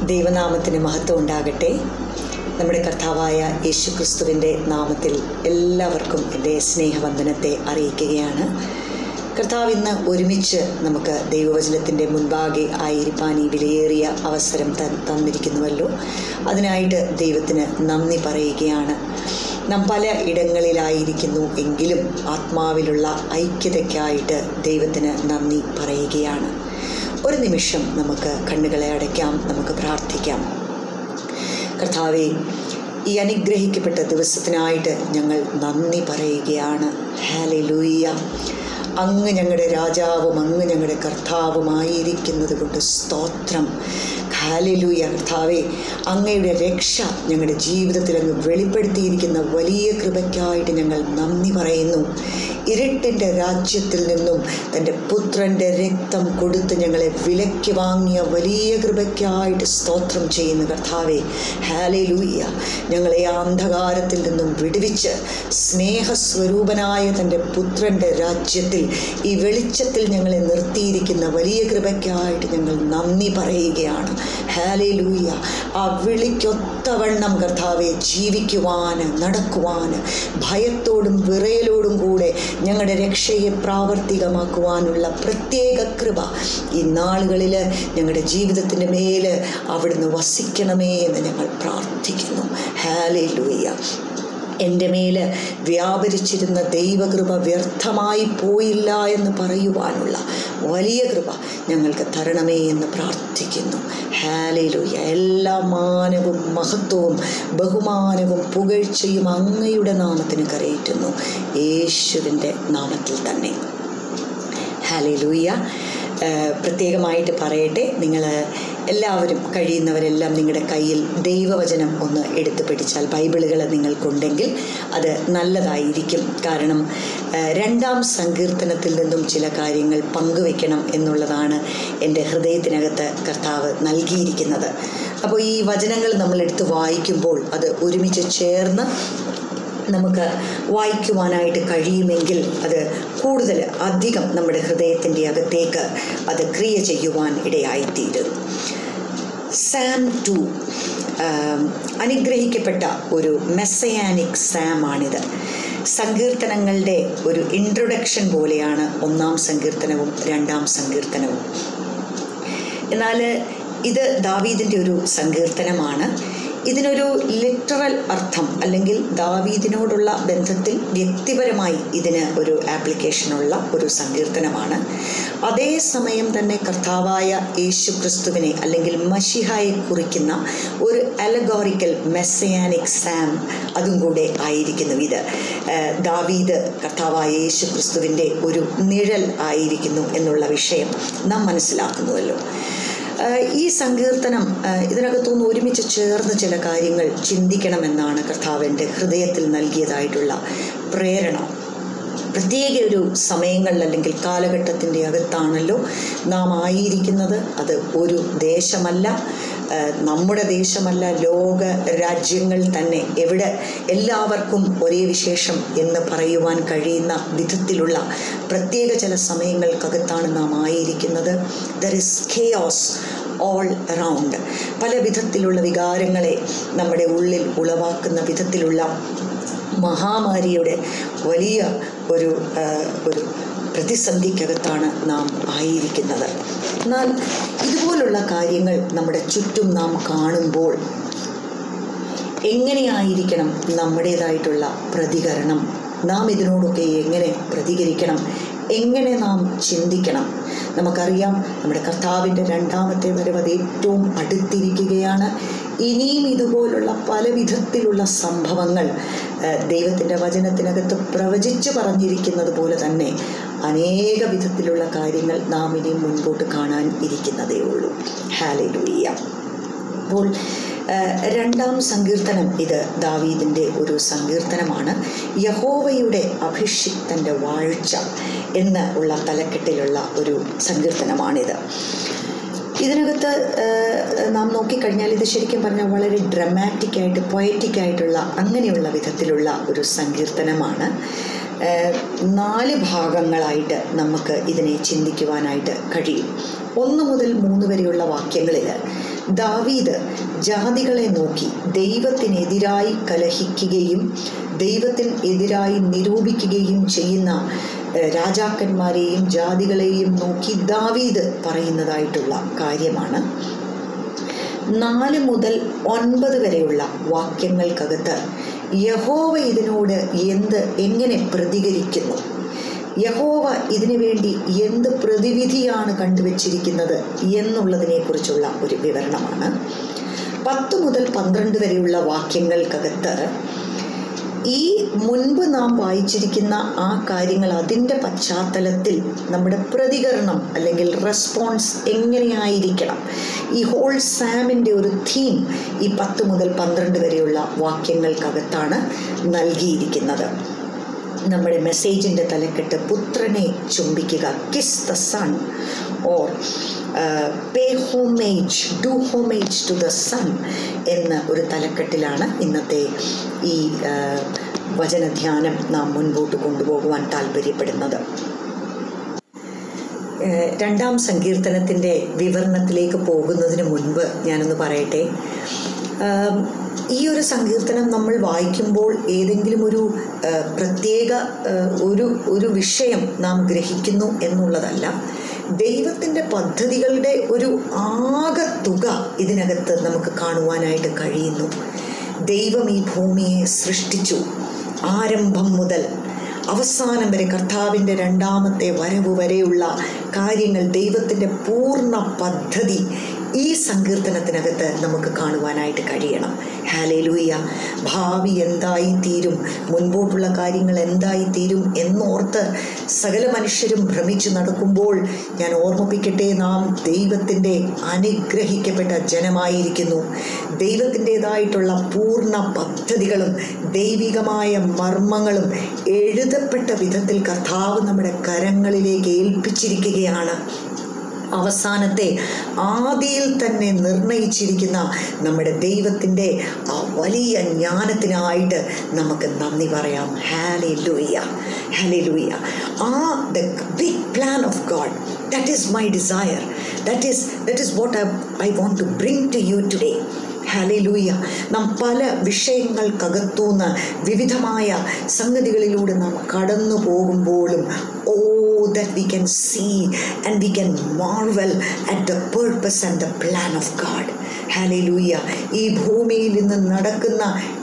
ദൈവനാമത്തിന് മഹത്വം ഉണ്ടാകട്ടെ നമ്മുടെ കർത്താവായ യേശു ക്രിസ്തുവിൻ്റെ നാമത്തിൽ എല്ലാവർക്കും എൻ്റെ സ്നേഹവന്ദനത്തെ അറിയിക്കുകയാണ് കർത്താവ് ഇന്ന് ഒരുമിച്ച് നമുക്ക് ദൈവവചനത്തിൻ്റെ മുൻപാകെ ആയിരിക്കാൻ ഈ വിലയേറിയ അവസരം ത തന്നിരിക്കുന്നുവല്ലോ അതിനായിട്ട് ദൈവത്തിന് നന്ദി പറയുകയാണ് നാം പല ഇടങ്ങളിലായിരിക്കുന്നു എങ്കിലും ആത്മാവിലുള്ള ഐക്യതയ്ക്കായിട്ട് ദൈവത്തിന് നന്ദി പറയുകയാണ് ഒരു നിമിഷം നമുക്ക് കണ്ണുകളെ അടയ്ക്കാം നമുക്ക് പ്രാർത്ഥിക്കാം കർത്താവെ ഈ അനുഗ്രഹിക്കപ്പെട്ട ദിവസത്തിനായിട്ട് ഞങ്ങൾ നന്ദി പറയുകയാണ് ഹാലെ ലൂയ്യ അങ്ങ് ഞങ്ങളുടെ രാജാവും അങ്ങ് ഞങ്ങളുടെ കർത്താവുമായിരിക്കുന്നത് കൊണ്ട് സ്തോത്രം ഹാലലൂയ കർത്താവെ അങ്ങയുടെ രക്ഷ ഞങ്ങളുടെ ജീവിതത്തിൽ അങ്ങ് വെളിപ്പെടുത്തിയിരിക്കുന്ന വലിയ കൃപയ്ക്കായിട്ട് ഞങ്ങൾ നന്ദി പറയുന്നു ഇരുട്ടിൻ്റെ രാജ്യത്തിൽ നിന്നും തൻ്റെ പുത്രൻ്റെ രക്തം കൊടുത്ത് ഞങ്ങളെ വിലയ്ക്ക് വാങ്ങിയ വലിയ കൃപയ്ക്കായിട്ട് സ്തോത്രം ചെയ്യുന്ന കർത്താവെ ഹാലെ ലൂയ്യ ഞങ്ങളെ ആ അന്ധകാരത്തിൽ നിന്നും വിടുവിച്ച് സ്നേഹസ്വരൂപനായ തൻ്റെ പുത്രൻ്റെ രാജ്യത്തിൽ ഈ വെളിച്ചത്തിൽ ഞങ്ങളെ നിർത്തിയിരിക്കുന്ന വലിയ കൃപയ്ക്കായിട്ട് ഞങ്ങൾ നന്ദി പറയുകയാണ് ഹാലെ ലൂയ്യ ആ വിളിക്കൊത്തവണ്ണം കർത്താവെ ജീവിക്കുവാൻ നടക്കുവാൻ ഭയത്തോടും വിറയലോടും കൂടെ ഞങ്ങളുടെ രക്ഷയെ പ്രാവർത്തികമാക്കുവാനുള്ള പ്രത്യേക കൃപ ഈ നാളുകളിൽ ഞങ്ങളുടെ ജീവിതത്തിൻ്റെ മേൽ അവിടുന്ന് വസിക്കണമേ എന്ന് ഞങ്ങൾ പ്രാർത്ഥിക്കുന്നു ഹാലെ ലൂയ്യ എൻ്റെ മേൽ വ്യാപരിച്ചിരുന്ന ദൈവകൃപ വ്യർത്ഥമായി പോയില്ല എന്ന് പറയുവാനുള്ള വലിയ കൃപ ഞങ്ങൾക്ക് തരണമേ എന്ന് പ്രാർത്ഥിക്കുന്നു ഹാലയിലൂയ എല്ലാ മാനവും മഹത്വവും ബഹുമാനവും പുകഴ്ചയും അങ്ങയുടെ നാമത്തിന് കരയേറ്റുന്നു യേശുവിൻ്റെ നാമത്തിൽ തന്നെ ഹാലയിലൂയ പ്രത്യേകമായിട്ട് പറയട്ടെ നിങ്ങൾ എല്ലാവരും കഴിയുന്നവരെല്ലാം നിങ്ങളുടെ കയ്യിൽ ദൈവവചനം ഒന്ന് എടുത്തു പിടിച്ചാൽ ബൈബിളുകൾ നിങ്ങൾക്കുണ്ടെങ്കിൽ അത് നല്ലതായിരിക്കും കാരണം രണ്ടാം സങ്കീർത്തനത്തിൽ നിന്നും ചില കാര്യങ്ങൾ പങ്കുവെക്കണം എന്നുള്ളതാണ് എൻ്റെ ഹൃദയത്തിനകത്ത് കർത്താവ് നൽകിയിരിക്കുന്നത് അപ്പോൾ ഈ വചനങ്ങൾ നമ്മൾ എടുത്ത് വായിക്കുമ്പോൾ അത് ഒരുമിച്ച് ചേർന്ന് നമുക്ക് വായിക്കുവാനായിട്ട് കഴിയുമെങ്കിൽ അത് കൂടുതൽ അധികം നമ്മുടെ ഹൃദയത്തിൻ്റെ അകത്തേക്ക് അത് ക്രിയ ചെയ്യുവാൻ ഇടയായിത്തീരും സാം ടു അനുഗ്രഹിക്കപ്പെട്ട ഒരു മെസ്സയാനിക് സാം ആണിത് സങ്കീർത്തനങ്ങളുടെ ഒരു ഇൻട്രൊഡക്ഷൻ പോലെയാണ് ഒന്നാം സങ്കീർത്തനവും രണ്ടാം സങ്കീർത്തനവും എന്നാൽ ഇത് ദാവീദിൻ്റെ ഒരു സങ്കീർത്തനമാണ് ഇതിനൊരു ലിറ്ററൽ അർത്ഥം അല്ലെങ്കിൽ ദാവീദിനോടുള്ള ബന്ധത്തിൽ വ്യക്തിപരമായി ഇതിന് ഒരു ആപ്ലിക്കേഷനുള്ള ഒരു സങ്കീർത്തനമാണ് അതേസമയം തന്നെ കർത്താവായ യേശു ക്രിസ്തുവിനെ അല്ലെങ്കിൽ മഷിഹായെ കുറിക്കുന്ന ഒരു അലഗോറിക്കൽ മെസ്സയാനിക് സാം അതും കൂടെ ആയിരിക്കുന്നു ഇത് ദാവീദ് കർത്താവായ യേശു ക്രിസ്തുവിൻ്റെ ഒരു നിഴൽ ആയിരിക്കുന്നു എന്നുള്ള വിഷയം നാം മനസ്സിലാക്കുന്നുവല്ലോ ഈ സങ്കീർത്തനം ഇതിനകത്തുനിന്ന് ഒരുമിച്ച് ചേർന്ന് ചില കാര്യങ്ങൾ ചിന്തിക്കണമെന്നാണ് കർത്താവിൻ്റെ ഹൃദയത്തിൽ നൽകിയതായിട്ടുള്ള പ്രേരണ പ്രത്യേക ഒരു സമയങ്ങളിൽ അല്ലെങ്കിൽ കാലഘട്ടത്തിൻ്റെ അകത്താണല്ലോ നാം ആയിരിക്കുന്നത് അത് ഒരു ദേശമല്ല നമ്മുടെ ദേശമല്ല ലോക രാജ്യങ്ങൾ തന്നെ എവിടെ എല്ലാവർക്കും ഒരേ വിശേഷം എന്ന് പറയുവാൻ കഴിയുന്ന വിധത്തിലുള്ള പ്രത്യേക ചില സമയങ്ങൾക്കകത്താണ് നാം ആയിരിക്കുന്നത് there is chaos all around പല വിധത്തിലുള്ള വികാരങ്ങളെ നമ്മുടെ ഉള്ളിൽ ഉളവാക്കുന്ന വിധത്തിലുള്ള മഹാമാരിയുടെ വലിയ ഒരു ഒരു പ്രതിസന്ധിക്കകത്താണ് നാം ആയിരിക്കുന്നത് എന്നാൽ ഇതുപോലുള്ള കാര്യങ്ങൾ നമ്മുടെ ചുറ്റും നാം കാണുമ്പോൾ എങ്ങനെയായിരിക്കണം നമ്മുടേതായിട്ടുള്ള പ്രതികരണം നാം ഇതിനോടൊക്കെ എങ്ങനെ പ്രതികരിക്കണം എങ്ങനെ നാം ചിന്തിക്കണം നമുക്കറിയാം നമ്മുടെ കർത്താവിൻ്റെ രണ്ടാമത്തെ വരവ് അത് ഏറ്റവും അടുത്തിരിക്കുകയാണ് ഇനിയും ഇതുപോലുള്ള പല വിധത്തിലുള്ള സംഭവങ്ങൾ ദൈവത്തിൻ്റെ വചനത്തിനകത്ത് പ്രവചിച്ചു പറഞ്ഞിരിക്കുന്നത് പോലെ തന്നെ അനേക വിധത്തിലുള്ള കാര്യങ്ങൾ നാം ഇനിയും മുൻപോട്ട് കാണാൻ ഇരിക്കുന്നതേ ഉള്ളൂ ഹാലേ ലൂയ്യ അപ്പോൾ രണ്ടാം സങ്കീർത്തനം ഇത് ദാവീദിൻ്റെ ഒരു സങ്കീർത്തനമാണ് യഹോവയുടെ അഭിഷിക്തൻ്റെ വാഴ്ച എന്ന് ഉള്ള തലക്കെട്ടിലുള്ള ഒരു സങ്കീർത്തനമാണിത് ഇതിനകത്ത് നാം നോക്കിക്കഴിഞ്ഞാൽ ഇത് ശരിക്കും പറഞ്ഞാൽ വളരെ ഡ്രമാറ്റിക് ആയിട്ട് പൊയറ്റിക് ആയിട്ടുള്ള അങ്ങനെയുള്ള വിധത്തിലുള്ള ഒരു സങ്കീർത്തനമാണ് നാല് ഭാഗങ്ങളായിട്ട് നമുക്ക് ഇതിനെ ചിന്തിക്കുവാനായിട്ട് കഴിയും ഒന്ന് മുതൽ മൂന്ന് വരെയുള്ള വാക്യങ്ങളിൽ ദാവീദ് ജാതികളെ നോക്കി ദൈവത്തിനെതിരായി കലഹിക്കുകയും ദൈവത്തിന് എതിരായി നിരൂപിക്കുകയും ചെയ്യുന്ന ഏഹ്, രാജാക്കന്മാരെയും ജാതികളെയും നോക്കി ദാവീദ് പറയുന്നതായിട്ടുള്ള കാര്യമാണ് നാല് മുതൽ ഒൻപത് വരെയുള്ള വാക്യങ്ങൾക്കകത്ത് യഹോവ ഇതിനോട് എന്ത് എങ്ങനെ പ്രതികരിക്കുന്നു യഹോവ ഇതിനു വേണ്ടി എന്ത് പ്രതിവിധിയാണ് കണ്ടുവച്ചിരിക്കുന്നത് എന്നുള്ളതിനെക്കുറിച്ചുള്ള ഒരു വിവരണമാണ് പത്ത് മുതൽ പന്ത്രണ്ട് വരെയുള്ള വാക്യങ്ങൾക്കകത്ത് ഈ മുൻപ് നാം വായിച്ചിരിക്കുന്ന ആ കാര്യങ്ങൾ അതിൻ്റെ പശ്ചാത്തലത്തിൽ നമ്മുടെ പ്രതികരണം അല്ലെങ്കിൽ റെസ്പോൺസ് എങ്ങനെയായിരിക്കണം ഈ ഹോൾ സാമിൻ്റെ ഒരു തീം ഈ പത്ത് മുതൽ പന്ത്രണ്ട് വരെയുള്ള വാക്യങ്ങൾക്കകത്താണ് നൽകിയിരിക്കുന്നത് നമ്മുടെ മെസ്സേജിൻ്റെ തലക്കെട്ട് പുത്രനെ ചുംബിക്കുക kiss the son or pay homage do homage to the son എന്ന ഒരു തലക്കെട്ടിലാണ് ഇന്നത്തെ ഈ ആ, വചനധ്യാനം നാം മുൻപോട്ട് കൊണ്ടുപോകുവാൻ താല്പര്യപ്പെടുന്നത് ഏഹ് രണ്ടാം സങ്കീർത്തനത്തിൻ്റെ വിവരണത്തിലേക്ക് പോകുന്നതിന് മുൻപ് ഞാനൊന്ന് പറയട്ടെ ആം, ഈ ഒരു സങ്കീർത്തനം നമ്മൾ വായിക്കുമ്പോൾ ഏതെങ്കിലും ഒരു ഏഹ്, പ്രത്യേക ഏഹ്, ഒരു ഒരു വിഷയം നാം ഗ്രഹിക്കുന്നു എന്നുള്ളതല്ല ദൈവത്തിൻ്റെ പദ്ധതികളുടെ ഒരു ആകത്തുക ഇതിനകത്ത് നമുക്ക് കാണുവാനായിട്ട് കഴിയുന്നു ദൈവം ഈ ഭൂമിയെ സൃഷ്ടിച്ചു ആരംഭം മുതൽ അവസാനം വരെ കർത്താവിൻ്റെ രണ്ടാമത്തെ വരവ് വരെയുള്ള കാര്യങ്ങൾ ദൈവത്തിൻ്റെ പൂർണ്ണ പദ്ധതി ഈ സങ്കീർത്തനത്തിനകത്ത് നമുക്ക് കാണുവാനായിട്ട് കഴിയണം ഹാലേലൂയ ഭാവി എന്തായി തീരും മുൻപോട്ടുള്ള കാര്യങ്ങൾ എന്തായി തീരും എന്നോർത്ത് സകല മനുഷ്യരും ഭ്രമിച്ചു നടക്കുമ്പോൾ ഞാൻ ഓർമ്മിപ്പിക്കട്ടെ നാം ദൈവത്തിൻ്റെ അനുഗ്രഹിക്കപ്പെട്ട ജനമായിരിക്കുന്നു ദൈവത്തിൻ്റെതായിട്ടുള്ള പൂർണ്ണ പദ്ധതികളും ദൈവികമായ മർമ്മങ്ങളും എഴുതപ്പെട്ട വിധത്തിൽ കർത്താവ് നമ്മുടെ കരങ്ങളിലേക്ക് ഏൽപ്പിച്ചിരിക്കുകയാണ് അവസാനത്തെ ആദിയിൽ തന്നെ നിർണയിച്ചിരിക്കുന്ന നമ്മുടെ ദൈവത്തിൻ്റെ ആ വലിയ ജ്ഞാനത്തിനായിട്ട് നമുക്ക് നന്ദി പറയാം ഹാലി ലൂയ ഹാലി ലൂയ ah the big plan of God that is my desire that is that is what I want to bring to you today ഹാലലൂയ നാം പല വിഷയങ്ങൾക്കകത്തുനിന്ന് വിവിധമായ സംഗതികളിലൂടെ നാം കടന്നു പോകുമ്പോഴും oh that we can see and we can marvel at the purpose and the plan of God ഹാലലൂയ ഈ ഭൂമിയിൽ നിന്ന് നടക്കുന്ന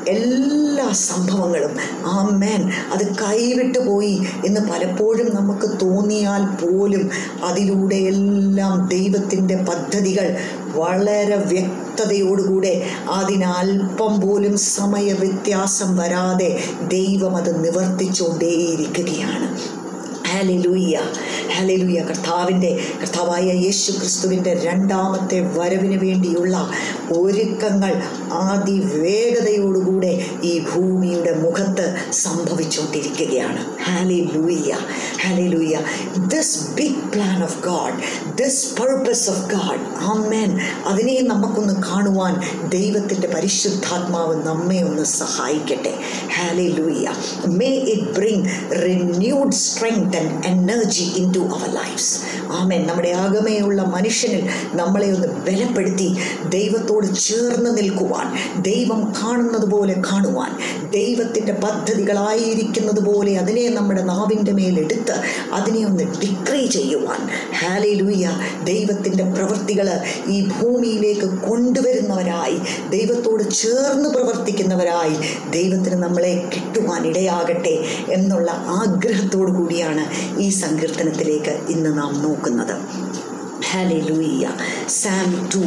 എല്ലാ സംഭവങ്ങളും ആ മേൻ അത് കൈവിട്ടു പോയി എന്ന് പലപ്പോഴും നമുക്ക് തോന്നിയാൽ പോലും അതിലൂടെ എല്ലാം ദൈവത്തിൻ്റെ പദ്ധതികൾ വളരെ വ്യക്തതയോടുകൂടെ അതിനല്പം പോലും സമയ വ്യത്യാസം വരാതെ ദൈവം അത് നിവർത്തിച്ചുകൊണ്ടേയിരിക്കുകയാണ് ഹാലലൂയ്യ ഹാലലൂയ്യ കർത്താവിൻ്റെ കർത്താവായ യേശു ക്രിസ്തുവിൻ്റെ രണ്ടാമത്തെ വരവിന് വേണ്ടിയുള്ള ഒരുക്കങ്ങൾ അതിവേഗതയോടുകൂടെ ഈ ഭൂമിയുടെ മുഖത്ത് സംഭവിച്ചുകൊണ്ടിരിക്കുകയാണ് ഹാലലൂയ്യ ഹാലലൂയ്യ this big plan of God this purpose of God ആമേൻ അതിനെ നമുക്കൊന്ന് കാണുവാൻ ദൈവത്തിൻ്റെ പരിശുദ്ധാത്മാവ് നമ്മെ ഒന്ന് സഹായിക്കട്ടെ ഹാലലൂയ്യ may it bring renewed strength and energy into our lives ആമേൻ നമ്മുടെ ആകമേയുള്ള മനുഷ്യനിൽ നമ്മളെ ഒന്ന് ബലപ്പെടുത്തി ദൈവത്തോട് ചേർന്ന് നിൽക്കുവാൻ ദൈവം കാണുന്നത് പോലെ കാണുവാൻ ദൈവത്തിൻ്റെ പദ്ധതികളായിരിക്കുന്നത് പോലെ അതിനെ നമ്മുടെ നാവിൻ്റെ മേലെടുത്ത് അതിനെ ഒന്ന് ഡിക്രീ ചെയ്യുവാൻ ഹാലേ ലൂയ ദൈവത്തിൻ്റെ പ്രവൃത്തികൾ ഈ ഭൂമിയിലേക്ക് കൊണ്ടുവരുന്നവരായി ദൈവത്തോട് ചേർന്ന് പ്രവർത്തിക്കുന്നവരായി ദൈവത്തിന് നമ്മളെ കിട്ടുവാൻ ഇടയാകട്ടെ എന്നുള്ള ആഗ്രഹത്തോടു കൂടിയാണ് ഈ സങ്കീർത്തനത്തിലേക്ക് ഇന്ന് നാം നോക്കുന്നത് ഹാലേ ലൂയ്യ സാം ടു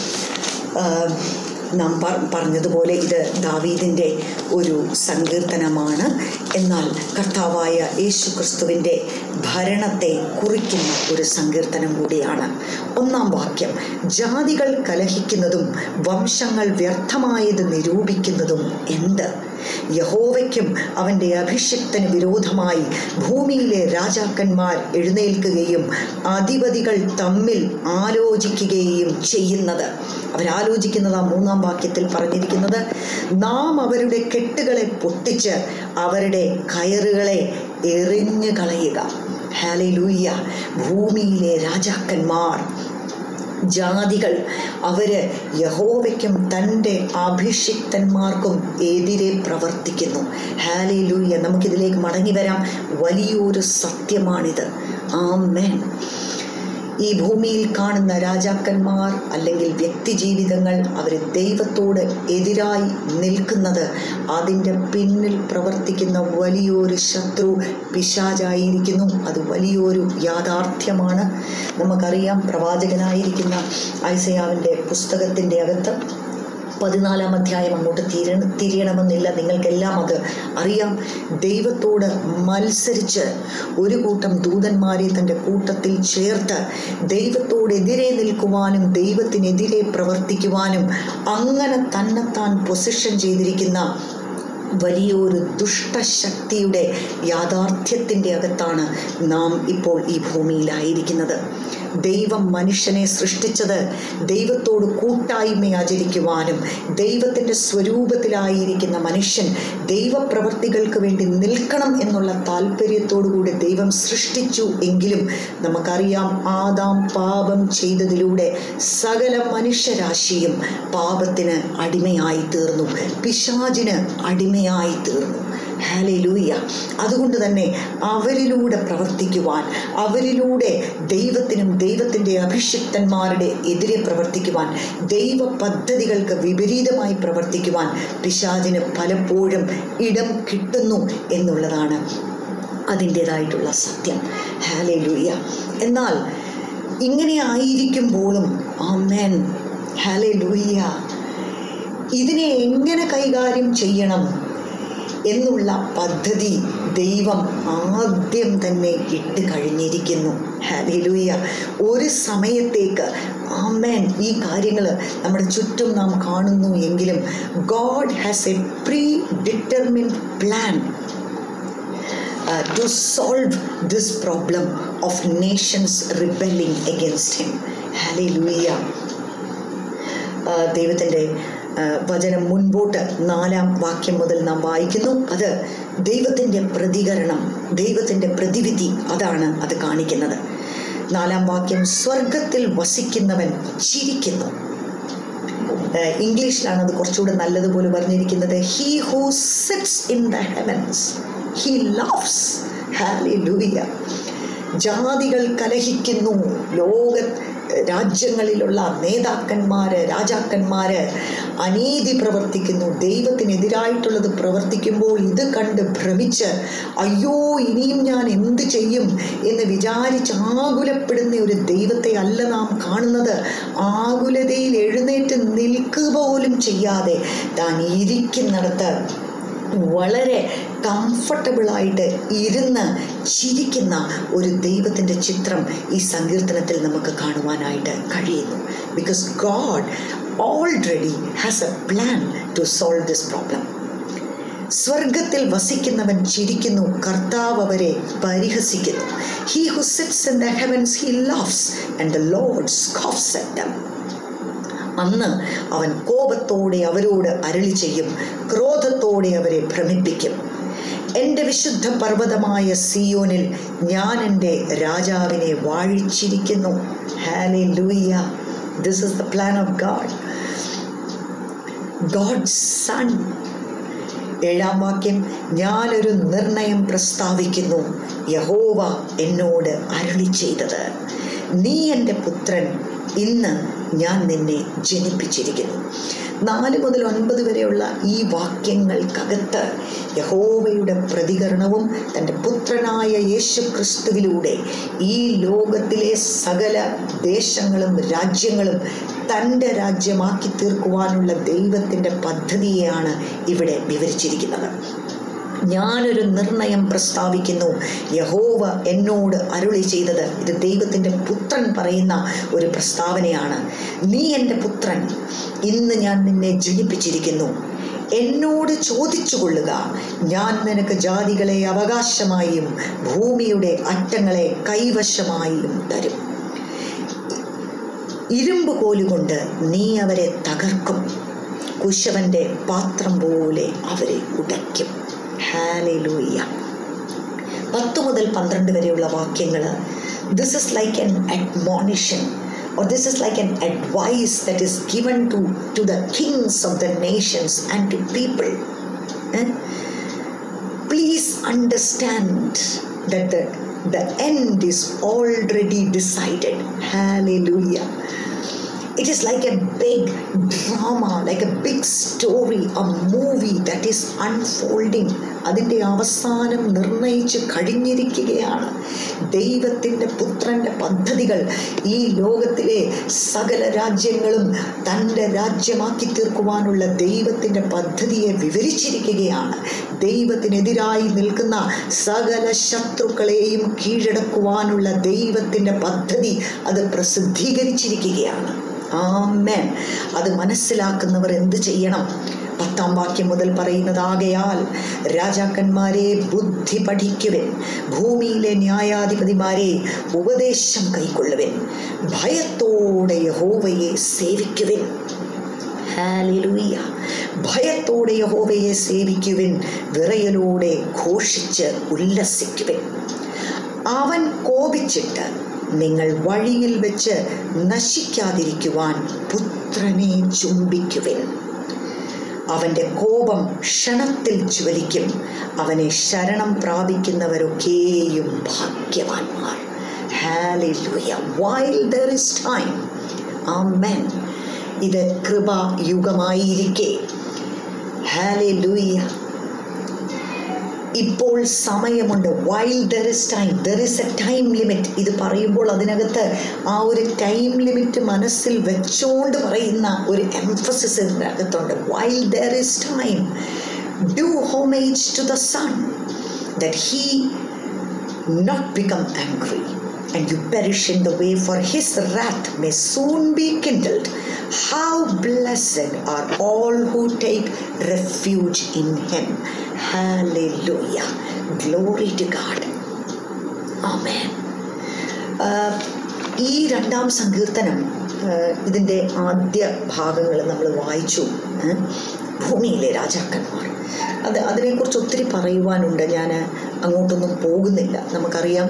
നാം പർ പറഞ്ഞതുപോലെ ഇത് ദാവീദിൻ്റെ ഒരു സങ്കീർത്തനമാണ് എന്നാൽ കർത്താവായ യേശു ക്രിസ്തുവിൻ്റെ ഭരണത്തെ കുറിക്കുന്ന ഒരു സങ്കീർത്തനം കൂടിയാണ് ഒന്നാം വാക്യം ജാതികൾ കലഹിക്കുന്നതും വംശങ്ങൾ വ്യർത്ഥമായത് നിരൂപിക്കുന്നതും എന്ത് യഹോവയ്ക്കും അവൻ്റെ അഭിഷിക്തന് വിരോധമായി ഭൂമിയിലെ രാജാക്കന്മാർ എഴുന്നേൽക്കുകയും അധിപതികൾ തമ്മിൽ ആലോചിക്കുകയും ചെയ്യുന്നത് അവരാലോചിക്കുന്നത് ആ മൂന്നാം വാക്യത്തിൽ പറഞ്ഞിരിക്കുന്നത് നാം അവരുടെ കെട്ടുകളെ പൊട്ടിച്ച് അവരുടെ കയറുകളെ എറിഞ്ഞു കളയുക ഹാലലൂയ്യ ഭൂമിയിലെ രാജാക്കന്മാർ ജാതികൾ അവര് യഹോവയ്ക്കും തൻ്റെ അഭിഷിക്തന്മാർക്കും എതിരെ പ്രവർത്തിക്കുന്നു ഹാലി ലൂയ നമുക്കിതിലേക്ക് മടങ്ങി വരാം വലിയൊരു സത്യമാണിത് ആമേൻ ഈ ഭൂമിയിൽ കാണുന്ന രാജാക്കന്മാർ അല്ലെങ്കിൽ വ്യക്തി ജീവിതങ്ങൾ അവർ ദൈവത്തോട് എതിരായി നിൽക്കുന്നത് അതിൻ്റെ പിന്നിൽ പ്രവർത്തിക്കുന്ന വലിയൊരു ശത്രു പിശാചായിരിക്കുന്നു അത് വലിയൊരു യാഥാർത്ഥ്യമാണ് നമുക്കറിയാം പ്രവാചകനായിരിക്കുന്ന ഐസയാവിൻ്റെ പുസ്തകത്തിൻ്റെ അകത്ത് പതിനാലാം അധ്യായം അങ്ങോട്ട് തിര തിരിയണമെന്നില്ല നിങ്ങൾക്കെല്ലാം അത് അറിയാം ദൈവത്തോട് മത്സരിച്ച് ഒരു കൂട്ടം ദൂതന്മാരെ തൻ്റെ കൂട്ടത്തിൽ ചേർത്ത് ദൈവത്തോടെതിരെ നിൽക്കുവാനും ദൈവത്തിനെതിരെ പ്രവർത്തിക്കുവാനും അങ്ങനെ തന്നെത്താൻ പൊസിഷൻ ചെയ്തിരിക്കുന്ന വലിയൊരു ദുഷ്ടശക്തിയുടെ യാഥാർത്ഥ്യത്തിൻ്റെ അകത്താണ് നാം ഇപ്പോൾ ഈ ഭൂമിയിലായിരിക്കുന്നത് ദൈവം മനുഷ്യനെ സൃഷ്ടിച്ചത് ദൈവത്തോട് കൂട്ടായ്മ ആചരിക്കുവാനും ദൈവത്തിൻ്റെ സ്വരൂപത്തിലായിരിക്കുന്ന മനുഷ്യൻ ദൈവപ്രവർത്തികൾക്ക് വേണ്ടി നിൽക്കണം എന്നുള്ള താല്പര്യത്തോടുകൂടി ദൈവം സൃഷ്ടിച്ചു എങ്കിലും നമുക്കറിയാം ആദാം പാപം ചെയ്തതിലൂടെ സകല മനുഷ്യരാശിയും പാപത്തിന് അടിമയായി തീർന്നു പിശാചിന് അടിമയായി തീർന്നു ഹാലലൂയ അതുകൊണ്ട് തന്നെ അവരിലൂടെ പ്രവർത്തിക്കുവാൻ അവരിലൂടെ ദൈവത്തിനും ദൈവത്തിൻ്റെ അഭിഷിക്തന്മാരുടെ എതിരെ പ്രവർത്തിക്കുവാൻ ദൈവ പദ്ധതികൾക്ക് വിപരീതമായി പ്രവർത്തിക്കുവാൻ പിശാചിന് പലപ്പോഴും ഇടം കിട്ടുന്നു എന്നുള്ളതാണ് അതിൻ്റേതായിട്ടുള്ള സത്യം ഹാലലൂയ എന്നാൽ ഇങ്ങനെ ആയിരിക്കുമ്പോഴും ആമേൻ ഹാലലൂയ ഇതിനെ എങ്ങനെ കൈകാര്യം ചെയ്യണം എന്നുള്ള പദ്ധതി ദൈവം ആദ്യം തന്നെ ഇട്ട് കഴിഞ്ഞിരിക്കുന്നു ഹാലൂയ ഒരു സമയത്തേക്ക് ആമേൻ ഈ കാര്യങ്ങൾ നമ്മുടെ ചുറ്റും നാം കാണുന്നു എങ്കിലും God has a predetermined plan to solve this problem of nations rebelling against him ഹാലൂയ ദൈവത്തിൻ്റെ വചനം മുൻപോട്ട് നാലാം വാക്യം മുതൽ നാം വായിക്കുന്നു അത് ദൈവത്തിൻ്റെ പ്രതികരണം ദൈവത്തിൻ്റെ പ്രതിവിധി അതാണ് അത് കാണിക്കുന്നത് നാലാം വാക്യം സ്വർഗത്തിൽ വസിക്കുന്നവൻ ചിരിക്കുന്നു ഇംഗ്ലീഷിലാണ് അത് കുറച്ചുകൂടെ നല്ലതുപോലെ പറഞ്ഞിരിക്കുന്നത് he who sits in the heavens he laughs ഹാലി ലൂയ ജാതികൾ കലഹിക്കുന്നു ലോക രാജ്യങ്ങളിലുള്ള നേതാക്കന്മാര് രാജാക്കന്മാര് അനീതി പ്രവർത്തിക്കുന്നു ദൈവത്തിനെതിരായിട്ടുള്ളത് പ്രവർത്തിക്കുമ്പോൾ ഇത് കണ്ട് ഭ്രമിച്ച് അയ്യോ ഇനിയും ഞാൻ എന്ത് ചെയ്യും എന്ന് വിചാരിച്ച് ആകുലപ്പെടുന്ന ഒരു ദൈവത്തെ അല്ല നാം കാണുന്നത് ആകുലതയിൽ എഴുന്നേറ്റ് നിൽക്കുക പോലും ചെയ്യാതെ താൻ ഇരിക്കുന്നിടത്ത് വളരെ കംഫർട്ടബിളായിട്ട് ഇരുന്ന് ചിരിക്കുന്ന ഒരു ദൈവത്തിൻ്റെ ചിത്രം ഈ സങ്കീർത്തനത്തിൽ നമുക്ക് കാണുവാനായിട്ട് കഴിയുന്നു because God already has a plan to solve this problem സ്വർഗത്തിൽ വസിക്കുന്നവൻ ചിരിക്കുന്നു കർത്താവ് അവരെ പരിഹസിക്കുന്നു he who sits in the heavens he laughs and the Lord scoffs at them അന്ന് അവൻ കോപത്തോടെ അവരോട് അരളി ചെയ്യും ക്രോധത്തോടെ അവരെ ഭ്രമിപ്പിക്കും എൻ്റെ വിശുദ്ധ പർവ്വതമായ സിയോനിൽ ഞാൻ എൻ്റെ രാജാവിനെ വാഴിച്ചിരിക്കുന്നു ഹാലി ലൂയ this is the plan of God God son ഏഴാം വാക്യം ഞാനൊരു നിർണയം പ്രസ്താവിക്കുന്നു യഹോവ എന്നോട് അരുളി ചെയ്തത് നീ എൻ്റെ പുത്രൻ ഇന്ന് ഞാൻ നിന്നെ ജനിപ്പിച്ചിരിക്കുന്നു നാല് മുതൽ ഒൻപത് വരെയുള്ള ഈ വാക്യങ്ങൾക്കകത്ത് യഹോവയുടെ പ്രതികരണവും തൻ്റെ പുത്രനായ യേശു ക്രിസ്തുവിലൂടെ ഈ ലോകത്തിലെ സകല ദേശങ്ങളും രാജ്യങ്ങളും തൻ്റെ രാജ്യമാക്കി തീർക്കുവാനുള്ള ദൈവത്തിൻ്റെ പദ്ധതിയെയാണ് ഇവിടെ വിവരിച്ചിരിക്കുന്നത് ഞാനൊരു നിർണയം പ്രസ്താവിക്കുന്നു യഹോവ എന്നോട് അരുളി ചെയ്തത് ഇത് ദൈവത്തിൻ്റെ പുത്രൻ പറയുന്ന ഒരു പ്രസ്താവനയാണ് നീ എൻ്റെ പുത്രൻ ഇന്ന് ഞാൻ നിന്നെ ജനിപ്പിച്ചിരിക്കുന്നു എന്നോട് ചോദിച്ചു കൊള്ളുക ഞാൻ നിനക്ക് ജാതികളെ അവകാശമായും ഭൂമിയുടെ അറ്റങ്ങളെ കൈവശമായും തരും ഇരുമ്പ് കോലുകൊണ്ട് നീ അവരെ തകർക്കും കുശവന്റെ പാത്രം പോലെ അവരെ ഉടയ്ക്കും ഹാലലൂയ പത്ത് മുതൽ പന്ത്രണ്ട് വരെയുള്ള വാക്യങ്ങൾ this is like an admonition or this is like an advice that is given to, to the kings of the nations and to people. Eh? Please understand that the, the end is already decided. Hallelujah. It is like a big drama, like a big story, a movie that is unfolding. അതിൻ്റെ അവസാനം നിർണയിച്ച് കഴിഞ്ഞിരിക്കുകയാണ് ദൈവത്തിൻ്റെ പുത്രൻ്റെ പദ്ധതികൾ ഈ ലോകത്തിലെ സകല രാജ്യങ്ങളും തൻ്റെ രാജ്യമാക്കി തീർക്കുവാനുള്ള ദൈവത്തിൻ്റെ പദ്ധതിയെ വിവരിച്ചിരിക്കുകയാണ് ദൈവത്തിനെതിരായി നിൽക്കുന്ന സകല ശത്രുക്കളെയും കീഴടക്കുവാനുള്ള ദൈവത്തിൻ്റെ പദ്ധതി അത് പ്രസിദ്ധീകരിച്ചിരിക്കുകയാണ് ആമേൻ അത് മനസ്സിലാക്കുന്നവർ എന്ത് ചെയ്യണം പത്താം വാക്യം മുതൽ പറയുന്നതാകയാൽ രാജാക്കന്മാരെ ബുദ്ധി പഠിക്കുവൻ ഭൂമിയിലെ ന്യായാധിപതിമാരെ ഉപദേശം കൈക്കൊള്ളുവൻ ഭയത്തോടെ യഹോവയെ സേവിക്കുവൻ ഹാലിലൂയ ഭയത്തോടെ യഹോവയെ സേവിക്കുവിൻ വിറയലോടെ ഘോഷിച്ച് ഉല്ലസിക്കുവിൻ അവൻ കോപിച്ചിട്ട് നിങ്ങൾ വഴിയിൽ വെച്ച് നശിക്കാതിരിക്കുവാൻ പുത്രനെ ചുംബിക്കുവിൻ അവൻ്റെ കോപം ക്ഷണത്തിൽ ജ്വലിക്കും അവനെ ശരണം പ്രാപിക്കുന്നവരൊക്കെയും ഭാഗ്യവാന്മാർ ഹാലിലൂയ വൈൽ ദർ ഇസ് ടൈം ആമേൻ ഇത് കൃപായുഗമായിരിക്കെ ഹാലിലൂയ ഇപ്പോൾ സമയമുണ്ട് while there is time there is a time limit ഇത് പറയുമ്പോൾ അതിനകത്ത് ആ ഒരു ടൈം ലിമിറ്റ് മനസ്സിൽ വെച്ചുകൊണ്ട് പറയുന്ന ഒരു എംഫസിസ് ഇതിനകത്തുണ്ട് while there is time do homage to the son that he not become angry and you perish in the way for his wrath may soon be kindled how blessed are all who take refuge in him hallelujah glory to god amen ആഹ് ഈ രണ്ടാം സങ്കീർത്തനം ആഹ് ഇതിൻ്റെ ആദ്യ ഭാഗങ്ങൾ നമ്മൾ വായിച്ചു ഏഹ് ഭൂമിയിലെ രാജാക്കന്മാർ അത് അതിനെക്കുറിച്ച് ഒത്തിരി പറയുവാനുണ്ട് ഞാൻ അങ്ങോട്ടൊന്നും പോകുന്നില്ല നമുക്കറിയാം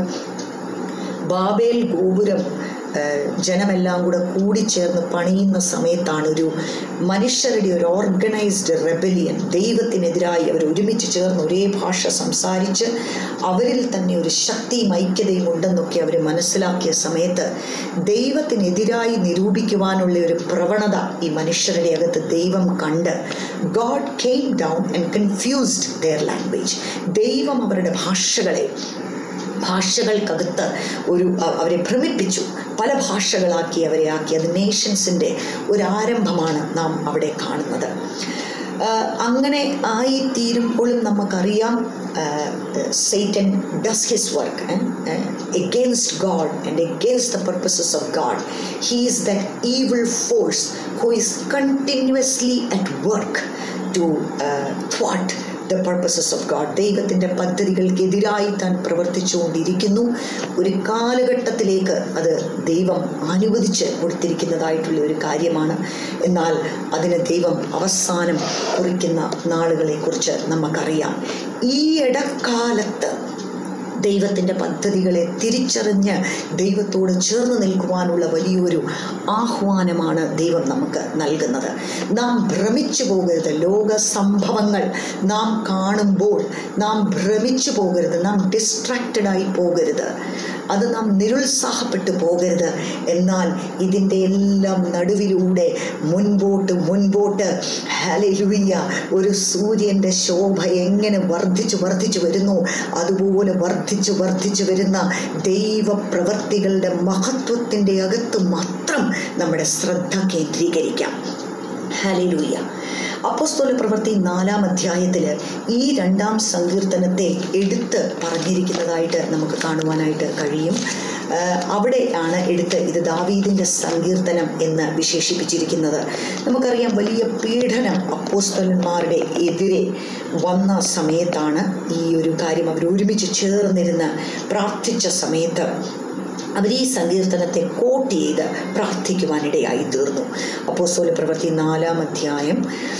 ബാബേൽ ഗോപുരം ഏഹ്, ജനമെല്ലാം കൂടെ കൂടിച്ചേർന്ന് പണിയുന്ന സമയത്താണ് ഒരു മനുഷ്യരുടെ ഒരു ഓർഗനൈസ്ഡ് റെബലിയൻ ദൈവത്തിനെതിരായി അവർ ഒരുമിച്ച് ചേർന്ന് ഒരേ ഭാഷ സംസാരിച്ച് അവരിൽ തന്നെ ഒരു ശക്തിയും ഐക്യതയും ഉണ്ടെന്നൊക്കെ അവർ മനസ്സിലാക്കിയ സമയത്ത് ദൈവത്തിനെതിരായി നിരൂപിക്കുവാനുള്ള ഒരു പ്രവണത ഈ മനുഷ്യരുടെ അകത്ത് ദൈവം കണ്ട് God came down and confused their language ദൈവം അവരുടെ ഭാഷകളെ ഭാഷകൾക്കകത്ത് ഒരു അ- അവരെ ഭ്രമിപ്പിച്ചു പല ഭാഷകളാക്കി അവരെ ആക്കി അത് നേഷൻസിൻ്റെ ഒരു ആരംഭമാണ് നാം അവിടെ കാണുന്നത് ആ, അങ്ങനെ ആയിത്തീരുമ്പോഴും നമുക്കറിയാം Satan does his work against God and against the purposes of God he is that evil force who is continuously at work to thwart the purposes of God ദൈവത്തിൻ്റെ പദ്ധതികൾക്കെതിരായി താൻ പ്രവർത്തിച്ചുകൊണ്ടിരിക്കുന്നു ഒരു കാലഘട്ടത്തിലേക്ക് അത് ദൈവം അനുവദിച്ച് കൊടുത്തിരിക്കുന്നതായിട്ടുള്ള ഒരു കാര്യമാണ് എന്നാൽ അതിന് ദൈവം അവസാനം കുറിക്കുന്ന നാളുകളെക്കുറിച്ച് നമുക്കറിയാം ഈ ഇടക്കാലത്ത് ദൈവത്തിൻ്റെ പദ്ധതികളെ തിരിച്ചറിഞ്ഞ് ദൈവത്തോട് ചേർന്ന് നിൽക്കുവാനുള്ള വലിയൊരു ആഹ്വാനമാണ് ദൈവം നമുക്ക് നൽകുന്നത് നാം ഭ്രമിച്ചു പോകരുത് ലോക സംഭവങ്ങൾ നാം കാണുമ്പോൾ നാം ഭ്രമിച്ചു പോകരുത് നാം ഡിസ്ട്രാക്റ്റഡ് ആയി പോകരുത് അത് നാം നിരുത്സാഹപ്പെട്ടു പോകരുത് എന്നാൽ ഇതിൻ്റെ എല്ലാം നടുവിലൂടെ മുൻപോട്ട് മുൻപോട്ട് ഹലലുയ്യ ഒരു സൂര്യൻ്റെ ശോഭ എങ്ങനെ വർദ്ധിച്ചു വർദ്ധിച്ചു വരുന്നു അതുപോലെ വർദ്ധിച്ചു വർദ്ധിച്ചു വരുന്ന ദൈവപ്രവർത്തികളുടെ മഹത്വത്തിൻ്റെ അകത്ത് മാത്രം നമ്മുടെ ശ്രദ്ധ കേന്ദ്രീകരിക്കാം ഹലിലൂയ അപ്പോസ്തോല പ്രവൃത്തി നാലാം അധ്യായത്തിൽ ഈ രണ്ടാം സങ്കീർത്തനത്തെ എടുത്ത് പറഞ്ഞിരിക്കുന്നതായിട്ട് നമുക്ക് കാണുവാനായിട്ട് കഴിയും ആ, അവിടെയാണ് എടുത്ത് ഇത് ദാവീദിൻ്റെ സങ്കീർത്തനം എന്ന് വിശേഷിപ്പിച്ചിരിക്കുന്നത് നമുക്കറിയാം വലിയ പീഡനം അപ്പോസ്തലന്മാരുടെ എതിരെ വന്ന സമയത്താണ് ഈ ഒരു കാര്യം അവർ ഒരുമിച്ച് ചേർന്നിരുന്ന് പ്രാർത്ഥിച്ച സമയത്ത് അവർ ഈ സങ്കീർത്തനത്തെ കോട്ട് ചെയ്ത് പ്രാർത്ഥിക്കുവാനിടയായി തീർന്നു അപ്പോസ്തല പ്രവൃത്തി നാലാം അധ്യായം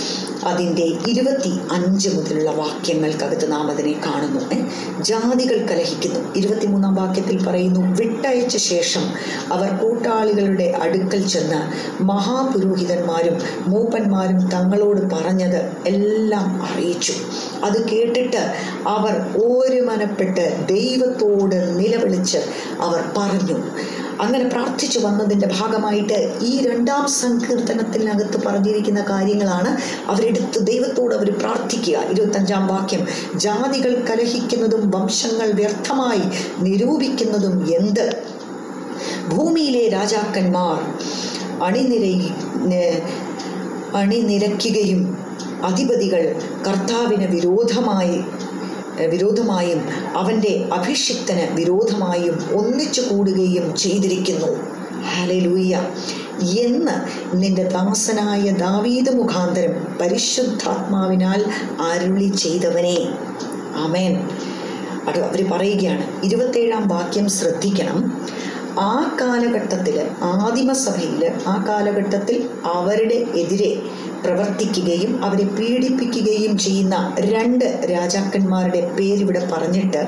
അതിൻ്റെ ഇരുപത്തി അഞ്ച് മുതലുള്ള വാക്യങ്ങൾക്കകത്ത് നാം അതിനെ കാണുന്നു ഏ? ജാതികൾ കലഹിക്കുന്നു ഇരുപത്തിമൂന്നാം വാക്യത്തിൽ പറയുന്നു വിട്ടയച്ച ശേഷം അവർ കൂട്ടാളികളുടെ അടുക്കൽ ചെന്ന് മഹാപുരോഹിതന്മാരും മൂപ്പന്മാരും തങ്ങളോട് പറഞ്ഞത് എല്ലാം അറിയിച്ചു അത് കേട്ടിട്ട് അവർ ഓരുമനപ്പെട്ട് ദൈവത്തോട് നിലവിളിച്ച് അവർ പറഞ്ഞു അങ്ങനെ പ്രാർത്ഥിച്ചു വന്നതിൻ്റെ ഭാഗമായിട്ട് ഈ രണ്ടാം സങ്കീർത്തനത്തിനകത്ത് പറഞ്ഞിരിക്കുന്ന കാര്യങ്ങളാണ് അവരെടുത്ത് ദൈവത്തോട് അവർ പ്രാർത്ഥിക്കുക ഇരുപത്തഞ്ചാം വാക്യം ജാതികൾ കലഹിക്കുന്നതും വംശങ്ങൾ വ്യർത്ഥമായി നിരൂപിക്കുന്നതും എന്ത് ഭൂമിയിലെ രാജാക്കന്മാർ അണിനിരയി നെ- അണിനിരക്കുകയും അധിപതികൾ കർത്താവിന് വിരോധമായി വിരോധമായും അവൻ്റെ അഭിഷിക്തന് വിരോധമായും ഒന്നിച്ചു കൂടുകയും ചെയ്തിരിക്കുന്നു ഹലലൂയ എന്ന് നിന്റെ ദാസനായ ദാവീദ് മുഖാന്തരം പരിശുദ്ധാത്മാവിനാൽ അരുളി ചെയ്തവനെ ആമേൻ അത് അവർ പറയുകയാണ് ഇരുപത്തേഴാം വാക്യം ശ്രദ്ധിക്കണം ആ കാലഘട്ടത്തിൽ ആദിമസഭയിൽ ആ കാലഘട്ടത്തിൽ അവരുടെ എതിരെ പ്രവർത്തിക്കുകയും അവരെ പീഡിപ്പിക്കുകയും ചെയ്യുന്ന രണ്ട് രാജാക്കന്മാരുടെ പേരിവിടെ പറഞ്ഞിട്ട്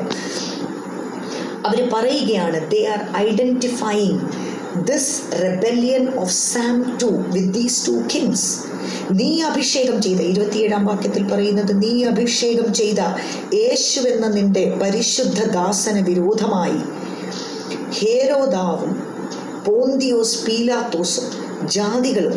അവർ പറയുകയാണ് they are identifying this rebellion of Psalm two with these two kings നീ അഭിഷേകം ചെയ്ത ഇരുപത്തിയേഴാം വാക്യത്തിൽ പറയുന്നത് നീ അഭിഷേകം ചെയ്ത യേശു എന്ന നിന്റെ പരിശുദ്ധ ദാസന് വിരോധമായി ഹേരോദാവും പോന്തിയോസ് പീലാത്തോസും ജാതികളും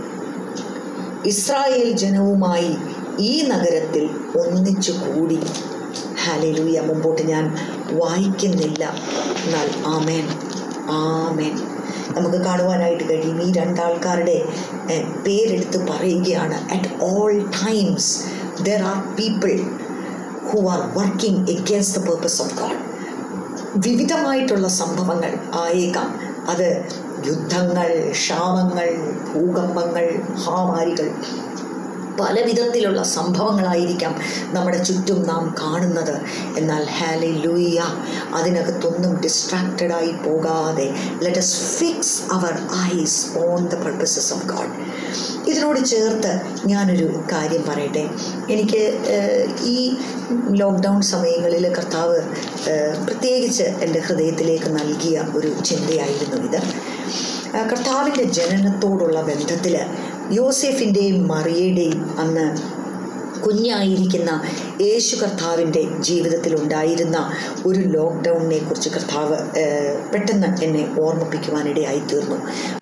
ഇസ്രായേൽ ജനവുമായി ഈ നഗരത്തിൽ ഒന്നിച്ചു കൂടി ഹാലലൂയ മുമ്പോട്ട് ഞാൻ വായിക്കുന്നില്ല എന്നാൽ ആമേൻ ആമേൻ നമുക്ക് കാണുവാനായിട്ട് കഴിയും ഈ രണ്ടാൾക്കാരുടെ എഹ്, പേരെടുത്ത് പറയുകയാണ് at all times there are people who are working against the purpose of God വിവിധമായിട്ടുള്ള സംഭവങ്ങൾ ആയേക്കാം അത് യുദ്ധങ്ങൾ ക്ഷാമങ്ങൾ ഭൂകമ്പങ്ങൾ മഹാമാരികൾ പല വിധത്തിലുള്ള സംഭവങ്ങളായിരിക്കാം നമ്മുടെ ചുറ്റും നാം കാണുന്നത് എന്നാൽ ഹാലി ലൂയ അതിനകത്തൊന്നും ഡിസ്ട്രാക്റ്റഡായി പോകാതെ let us fix our eyes on the purposes of God ഇതിനോട് ചേർത്ത് ഞാനൊരു കാര്യം പറയട്ടെ എനിക്ക് ഏഹ്, ഈ ലോക്ക്ഡൗൺ സമയങ്ങളിൽ കർത്താവ് ഏഹ്, പ്രത്യേകിച്ച് എൻ്റെ ഹൃദയത്തിലേക്ക് നൽകിയ ഒരു ചിന്തയായിരുന്നു ഇത് ആ, കർത്താവിൻ്റെ ജനനത്തോടുള്ള ബന്ധത്തിൽ യോസെഫിൻ്റെയും മറിയയുടെയും അന്ന് കുഞ്ഞായിരിക്കുന്ന യേശു കർത്താവിൻ്റെ ജീവിതത്തിൽ ഉണ്ടായിരുന്ന ഒരു ലോക്ക്ഡൗണിനെ കുറിച്ച് കർത്താവ് ഏഹ്, പെട്ടെന്ന് എന്നെ ഓർമ്മിപ്പിക്കുവാനിടയായി തീർന്നു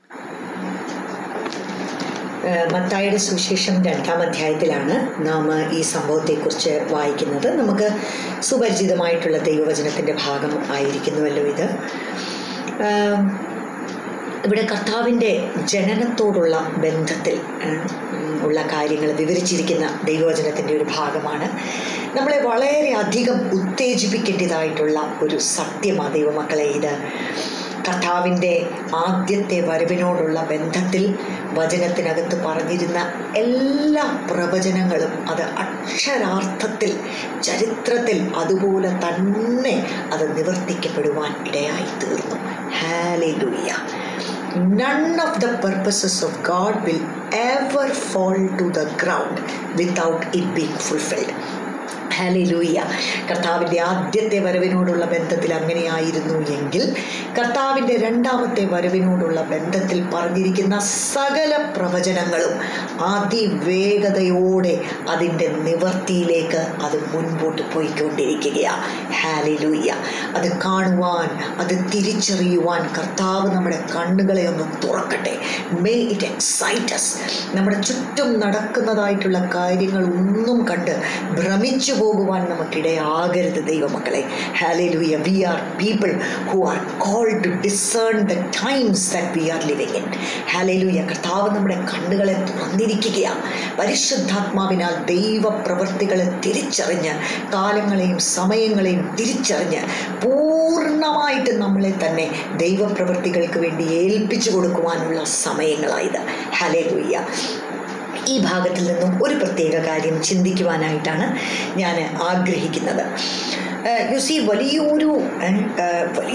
ഏഹ് മത്തായിയുടെ സുവിശേഷം രണ്ടാം അധ്യായത്തിലാണ് നാം ഈ സംഭവത്തെക്കുറിച്ച് വായിക്കുന്നത് നമുക്ക് സുപരിചിതമായിട്ടുള്ള ദൈവവചനത്തിൻ്റെ ഭാഗം ആയിരിക്കുന്നുവല്ലോ ഇത് ഏഹ് ഇവിടെ കർത്താവിൻ്റെ ജനനത്തോടുള്ള ബന്ധത്തിൽ ഏഹ്, ഉം, ഉള്ള കാര്യങ്ങൾ വിവരിച്ചിരിക്കുന്ന ദൈവവചനത്തിൻ്റെ ഒരു ഭാഗമാണ് നമ്മളെ വളരെയധികം ഉത്തേജിപ്പിക്കേണ്ടതായിട്ടുള്ള ഒരു സത്യമാണ് ദൈവമക്കളെ ഇത് കർത്താവിൻ്റെ ആദ്യത്തെ വരവിനോടുള്ള ബന്ധത്തിൽ വചനത്തിനകത്ത് പറഞ്ഞിരുന്ന എല്ലാ പ്രവചനങ്ങളും അത് അക്ഷരാർത്ഥത്തിൽ ചരിത്രത്തിൽ അതുപോലെ തന്നെ അത് നിവർത്തിക്കപ്പെടുവാൻ ഇടയായി തീർന്നു ഹാലൂയ്യ None of the purposes of God will ever fall to the ground without it being fulfilled. ഹാലിലൂയ കർത്താവിൻ്റെ ആദ്യത്തെ വരവിനോടുള്ള ബന്ധത്തിൽ അങ്ങനെയായിരുന്നു എങ്കിൽ കർത്താവിൻ്റെ രണ്ടാമത്തെ വരവിനോടുള്ള ബന്ധത്തിൽ പറഞ്ഞിരിക്കുന്ന സകല പ്രവചനങ്ങളും അതിവേഗതയോടെ അതിൻ്റെ നിവർത്തിയിലേക്ക് അത് മുൻപോട്ട് പോയിക്കൊണ്ടിരിക്കുകയാണ് ഹാലിലൂയ അത് കാണുവാൻ അത് തിരിച്ചറിയുവാൻ കർത്താവ് നമ്മുടെ കണ്ണുകളെ ഒന്ന് തുറക്കട്ടെ മേ ഇറ്റ് എക്സൈറ്റസ് നമ്മുടെ ചുറ്റും നടക്കുന്നതായിട്ടുള്ള കാര്യങ്ങൾ ഒന്നും കണ്ട് ഭ്രമിച്ചു പോകുവാൻ നമുക്കിടയാകരുത് ദൈവമക്കളെ ഹാലലൂയ we are people who are call to discern the times that we are living in ഹാലലൂയ കർത്താവ് നമ്മുടെ കണ്ണുകളെ തുറന്നിരിക്കുകയാണ് പരിശുദ്ധാത്മാവിനാൽ ദൈവപ്രവൃത്തികളെ തിരിച്ചറിഞ്ഞ് കാലങ്ങളെയും സമയങ്ങളെയും തിരിച്ചറിഞ്ഞ് പൂർണ്ണമായിട്ട് നമ്മളെ തന്നെ ദൈവപ്രവൃത്തികൾക്ക് വേണ്ടി ഏൽപ്പിച്ചു കൊടുക്കുവാനുള്ള സമയങ്ങളായത് ഹലേലൂയ്യ ഈ ഭാഗത്തിൽ നിന്നും ഒരു പ്രത്യേക കാര്യം ചിന്തിക്കുവാനായിട്ടാണ് ഞാൻ ആഗ്രഹിക്കുന്നത് യു സി വലിയൊരു ഏഹ്, ഏഹ്, വലിയൊരു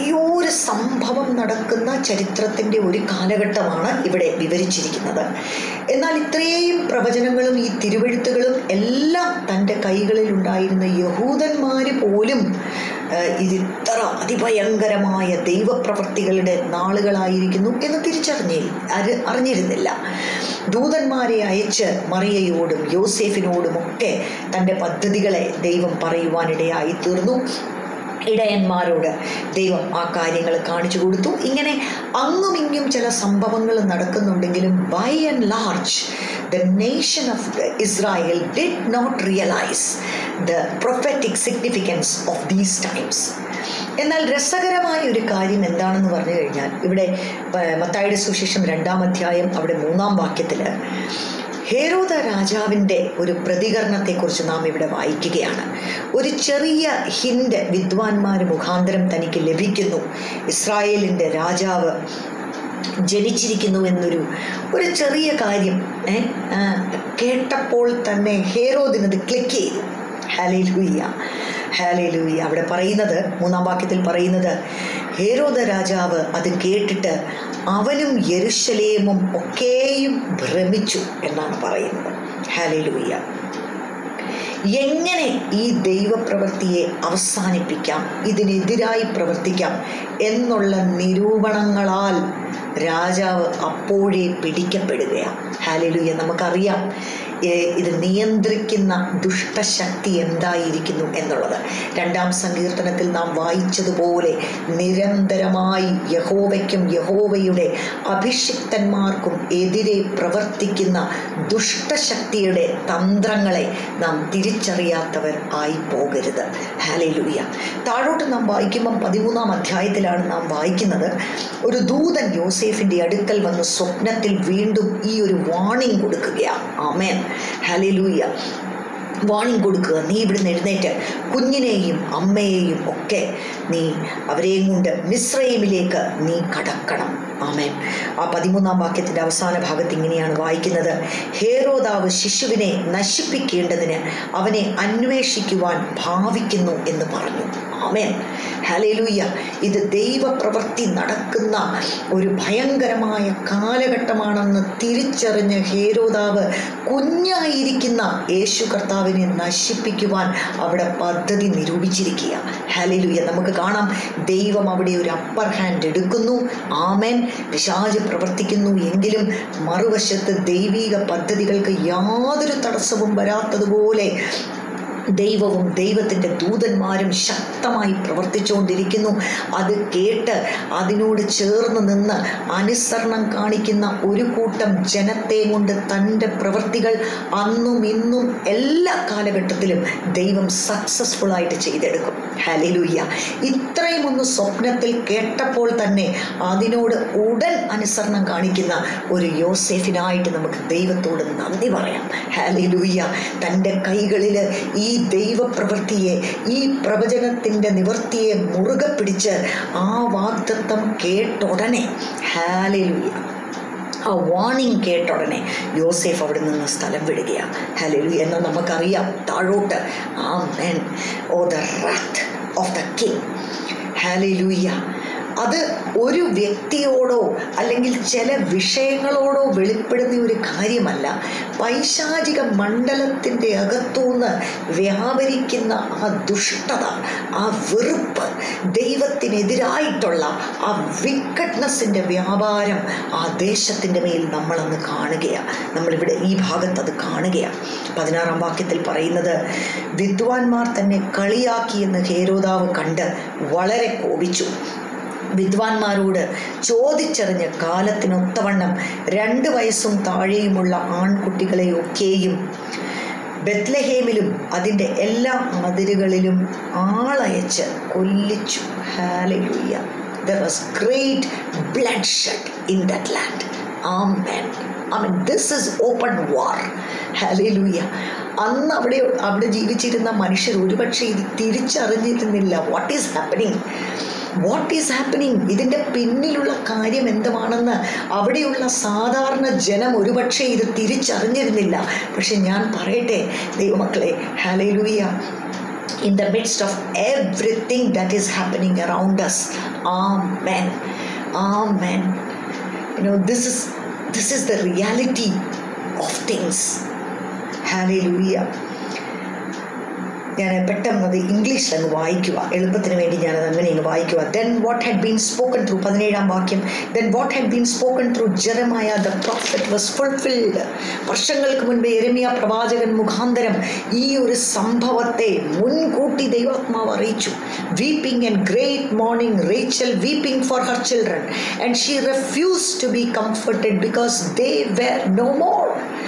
ഒരു സംഭവം നടക്കുന്ന ചരിത്രത്തിൻ്റെ ഒരു കാലഘട്ടമാണ് ഇവിടെ വിവരിച്ചിരിക്കുന്നത് എന്നാൽ ഇത്രയും പ്രവചനങ്ങളും ഈ തിരുവഴുത്തുകളും എല്ലാം തൻ്റെ കൈകളിൽ ഉണ്ടായിരുന്ന യഹൂദന്മാർ പോലും ഏഹ്, ഇതിത്ര അതിഭയങ്കരമായ ദൈവപ്രവർത്തികളുടെ നാളുകളായിരിക്കുന്നു എന്ന് തിരിച്ചറിഞ്ഞി അറി അറിഞ്ഞിരുന്നില്ല ദൂതന്മാരെ അയച്ച് മറിയയോടും യോസേഫിനോടുമൊക്കെ തൻ്റെ പദ്ധതികളെ ദൈവം പറയുവാനിടയായി തീർന്നു ഇടയന്മാരോട് ദൈവം ആ കാര്യങ്ങൾ കാണിച്ചു കൊടുത്തു ഇങ്ങനെ അങ്ങും ഇങ്ങും ചില സംഭവങ്ങൾ നടക്കുന്നുണ്ടെങ്കിലും by and large the nation of Israel did not realise the prophetic significance of these times എന്നാൽ രസകരമായ ഒരു കാര്യം എന്താണെന്ന് പറഞ്ഞു കഴിഞ്ഞാൽ ഇവിടെ ഏർ, മത്തായിയുടെ സുശേഷം രണ്ടാം അധ്യായം അവിടെ മൂന്നാം വാക്യത്തിൽ ഹേരോദ രാജാവിൻ്റെ ഒരു പ്രതികരണത്തെക്കുറിച്ച് നാം ഇവിടെ വായിക്കുകയാണ് ഒരു ചെറിയ ഹിൻഡ് വിദ്വാൻമാർ മുഖാന്തരം തനിക്ക് ലഭിക്കുന്നു ഇസ്രായേലിൻ്റെ രാജാവ് ജനിച്ചിരിക്കുന്നു എന്നൊരു ഒരു ചെറിയ കാര്യം ഏ, ആ, കേട്ടപ്പോൾ തന്നെ ഹേരോദിനത് ക്ലിക്ക് ചെയ്തു ഹാലേലൂയ്യ ഹാലേലൂയ്യ അവിടെ പറയുന്നത് മൂന്നാം വാക്യത്തിൽ പറയുന്നത് ഹേരോദ രാജാവ് അത് കേട്ടിട്ട് അവനും യെരുശലേമും ഒക്കെയും ഭ്രമിച്ചു എന്നാണ് പറയുന്നത് ഹാലേലൂയ്യ എങ്ങനെ ഈ ദൈവപ്രവൃത്തിയെ അവസാനിപ്പിക്കാം ഇതിനെതിരായി പ്രവർത്തിക്കാം എന്നുള്ള നിരൂപണങ്ങളാൽ രാജാവ് അപ്പോഴേ പിടിക്കപ്പെടുകയാണ് ഹാലലുയ നമുക്കറിയാം ഏ, ഇത് നിയന്ത്രിക്കുന്ന ദുഷ്ടശക്തി എന്തായിരിക്കുന്നു എന്നുള്ളത് രണ്ടാം സങ്കീർത്തനത്തിൽ നാം വായിച്ചതുപോലെ നിരന്തരമായി യഹോവയ്ക്കും യഹോവയുടെ അഭിഷിക്തന്മാർക്കും എതിരെ പ്രവർത്തിക്കുന്ന ദുഷ്ടശക്തിയുടെ തന്ത്രങ്ങളെ നാം തിരിച്ചറിയാത്തവർ ആയി പോകരുത് ഹാലയിലൂയ താഴോട്ട് നാം വായിക്കുമ്പം പതിമൂന്നാം അധ്യായത്തിലാണ് നാം വായിക്കുന്നത് ഒരു ദൂതൻ യോസേഫിൻ്റെ അടുക്കൽ വന്ന് സ്വപ്നത്തിൽ വീണ്ടും ഈ ഒരു വാണിംഗ് കൊടുക്കുകയാണ് ആമേൻ ഹാലയിലൂയ വാണിംഗ് കൊടുക്കുക നീ ഇവിടുന്ന് എഴുന്നേറ്റ് കുഞ്ഞിനെയും അമ്മയെയും ഒക്കെ നീ അവരെയും കൊണ്ട് മിശ്രയിമിലേക്ക് നീ കടക്കണം ആമേൻ ആ പതിമൂന്നാം വാക്യത്തിൻ്റെ അവസാന ഭാഗത്ത് ഇങ്ങനെയാണ് വായിക്കുന്നത് ഹേരോദാവ് ശിശുവിനെ നശിപ്പിക്കേണ്ടതിന് അവനെ അന്വേഷിക്കുവാൻ ഭാവിക്കുന്നു എന്ന് പറഞ്ഞു ആമേൻ ഹലേലൂയ ഇത് ദൈവപ്രവൃത്തി നടക്കുന്ന ഒരു ഭയങ്കരമായ കാലഘട്ടമാണെന്ന് തിരിച്ചറിഞ്ഞ് ഹേരോദാവ് കുഞ്ഞായിരിക്കുന്ന യേശു കർത്താവിനെ നശിപ്പിക്കുവാൻ അവിടെ പദ്ധതി നിരൂപിച്ചിരിക്കുക ഹലേലൂയ നമുക്ക് കാണാം ദൈവം അവിടെ ഒരു അപ്പർ ഹാൻഡ് എടുക്കുന്നു ആമേൻ പിശാജ് പ്രവർത്തിക്കുന്നു എങ്കിലും മറുവശത്ത് ദൈവീക പദ്ധതികൾക്ക് യാതൊരു തടസ്സവും വരാത്തതുപോലെ ദൈവവും ദൈവത്തിൻ്റെ ദൂതന്മാരും ശക്തമായി പ്രവർത്തിച്ചുകൊണ്ടിരിക്കുന്നു അത് കേട്ട് അതിനോട് ചേർന്ന് നിന്ന് അനുസരണം കാണിക്കുന്ന ഒരു കൂട്ടം ജനത്തെ കൊണ്ട് തൻ്റെ പ്രവൃത്തികൾ അന്നും ഇന്നും എല്ലാ കാലഘട്ടത്തിലും ദൈവം സക്സസ്ഫുൾ ആയിട്ട് ചെയ്തെടുക്കും ഹലിലൂയ്യ ഇത്രയും ഒന്ന് സ്വപ്നത്തിൽ കേട്ടപ്പോൾ തന്നെ അതിനോട് ഉടൻ അനുസരണം കാണിക്കുന്ന ഒരു യോസേഫിനായിട്ട് നമുക്ക് ദൈവത്തോട് നന്ദി പറയാം ഹാലിലൂയ്യ തൻ്റെ കൈകളിൽ ഈ ദൈവപ്രവൃത്തിയെ ഈ പ്രവചനത്തിൻ്റെ നിവൃത്തിയെ മുറുകെ പിടിച്ച് ആ വാഗ്ദത്തം കേട്ടുടനെ ഹാലിലൂയ്യ ആ വാണിംഗ് കേട്ട ഉടനെ യോസേഫ് അവിടെ നിന്ന് സ്ഥലം വിടുകയാണ് ഹലലു എന്ന് നമുക്കറിയാം താഴോട്ട് ആ മെൻ oh the wrath of the king ഹാലലൂയ്യ അത് ഒരു വ്യക്തിയോടോ അല്ലെങ്കിൽ ചില വിഷയങ്ങളോടോ വെളിപ്പെടുന്ന ഒരു കാര്യമല്ല പൈശാചിക മണ്ഡലത്തിൻ്റെ അകത്തുനിന്ന് വ്യാപരിക്കുന്ന ആ ദുഷ്ടത ആ വെറുപ്പ് ദൈവത്തിനെതിരായിട്ടുള്ള ആ വിക്കട്ട്നെസ്സിൻ്റെ വ്യാപാരം ആ ദേശത്തിൻ്റെ മേൽ നമ്മളന്ന് കാണുകയാണ് നമ്മളിവിടെ ഈ ഭാഗത്ത് അത് കാണുകയാണ് പതിനാറാം വാക്യത്തിൽ പറയുന്നത് വിദ്വാൻമാർ തന്നെ കളിയാക്കിയെന്ന് ഹേരോദാവ് കണ്ട് വളരെ കോപിച്ചു വിദ്വാൻമാരോട് ചോദിച്ചറിഞ്ഞ് കാലത്തിനൊത്തവണ്ണം രണ്ട് വയസ്സും താഴെയുമുള്ള ആൺകുട്ടികളെയൊക്കെയും ബെത്ലഹേമിലും അതിൻ്റെ എല്ലാ അതിരുകളിലും ആളയച്ച് കൊല്ലിച്ചു ഹാലലൂയ there was great bloodshed in that land ആമേൻ I mean this is open war ഹാലലൂയ അന്ന് അവിടെ അവിടെ ജീവിച്ചിരുന്ന മനുഷ്യർ ഒരുപക്ഷെ ഇത് തിരിച്ചറിഞ്ഞിരുന്നില്ല what is happening what is happening ഇതിൻ്റെ പിന്നിലുള്ള കാര്യം എന്തുമാണെന്ന് അവിടെയുള്ള സാധാരണ ജനം ഒരുപക്ഷെ ഇത് തിരിച്ചറിഞ്ഞിരുന്നില്ല പക്ഷെ ഞാൻ പറയട്ടെ ദൈവമക്കളെ ഹാലയിലൂയ in the midst of everything that is happening around us. Amen. Amen. You know, this is this is the reality of things. Hallelujah. ഞാൻ പെട്ടെന്ന് അത് ഇംഗ്ലീഷിൽ അങ്ങ് വായിക്കുക എളുപ്പത്തിന് വേണ്ടി ഞാനത് അങ്ങനെ അങ്ങ് വായിക്കുക then what had been spoken through പതിനേഴാം വാക്യം then what had been spoken through Jeremiah the prophet was fulfilled വർഷങ്ങൾക്ക് മുൻപ് എരമിയ പ്രവാചകൻ മുഖാന്തരം ഈ ഒരു സംഭവത്തെ മുൻകൂട്ടി ദൈവാത്മാവ് അറിയിച്ചു weeping and great mourning Rachel weeping for her children and she refuse to be comforted because they were no more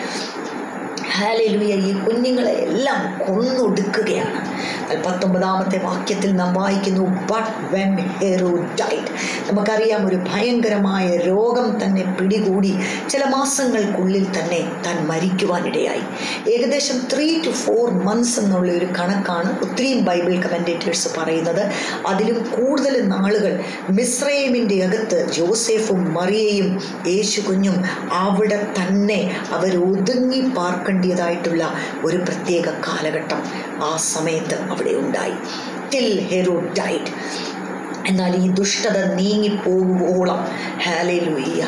ഹാലലുയ ഈ കുഞ്ഞുങ്ങളെ എല്ലാം കൊന്നൊടുക്കുകയാണ് എന്നാൽ പത്തൊമ്പതാമത്തെ വാക്യത്തിൽ നാം വായിക്കുന്നു ബട്ട് വെൻ ഹെറോ ഡൈഡ് നമുക്കറിയാം ഒരു ഭയങ്കരമായ രോഗം തന്നെ പിടികൂടി ചില മാസങ്ങൾക്കുള്ളിൽ തന്നെ താൻ മരിക്കുവാനിടയായി ഏകദേശം ത്രീ ടു ഫോർ മന്ത്സ് എന്നുള്ള ഒരു കണക്കാണ് ഒത്തിരിയും ബൈബിൾ കമൻറ്റേറ്റേഴ്സ് പറയുന്നത് അതിലും കൂടുതൽ നാളുകൾ മിസ്രൈമിൻ്റെ അകത്ത് ജോസഫും മറിയയും യേശു കുഞ്ഞും അവിടെ തന്നെ അവർ ഒതുങ്ങി പാർക്കേണ്ടതായിട്ടുള്ള ഒരു പ്രത്യേക കാലഘട്ടം ആ സമയത്ത് അവിടെ ഉണ്ടായി ടിൽ ഹെറോ ഡൈഡ് എന്നാൽ ഈ ദുഷ്ടത നീങ്ങിപ്പോകുവോളം ഹാലേ ലൂയ്യ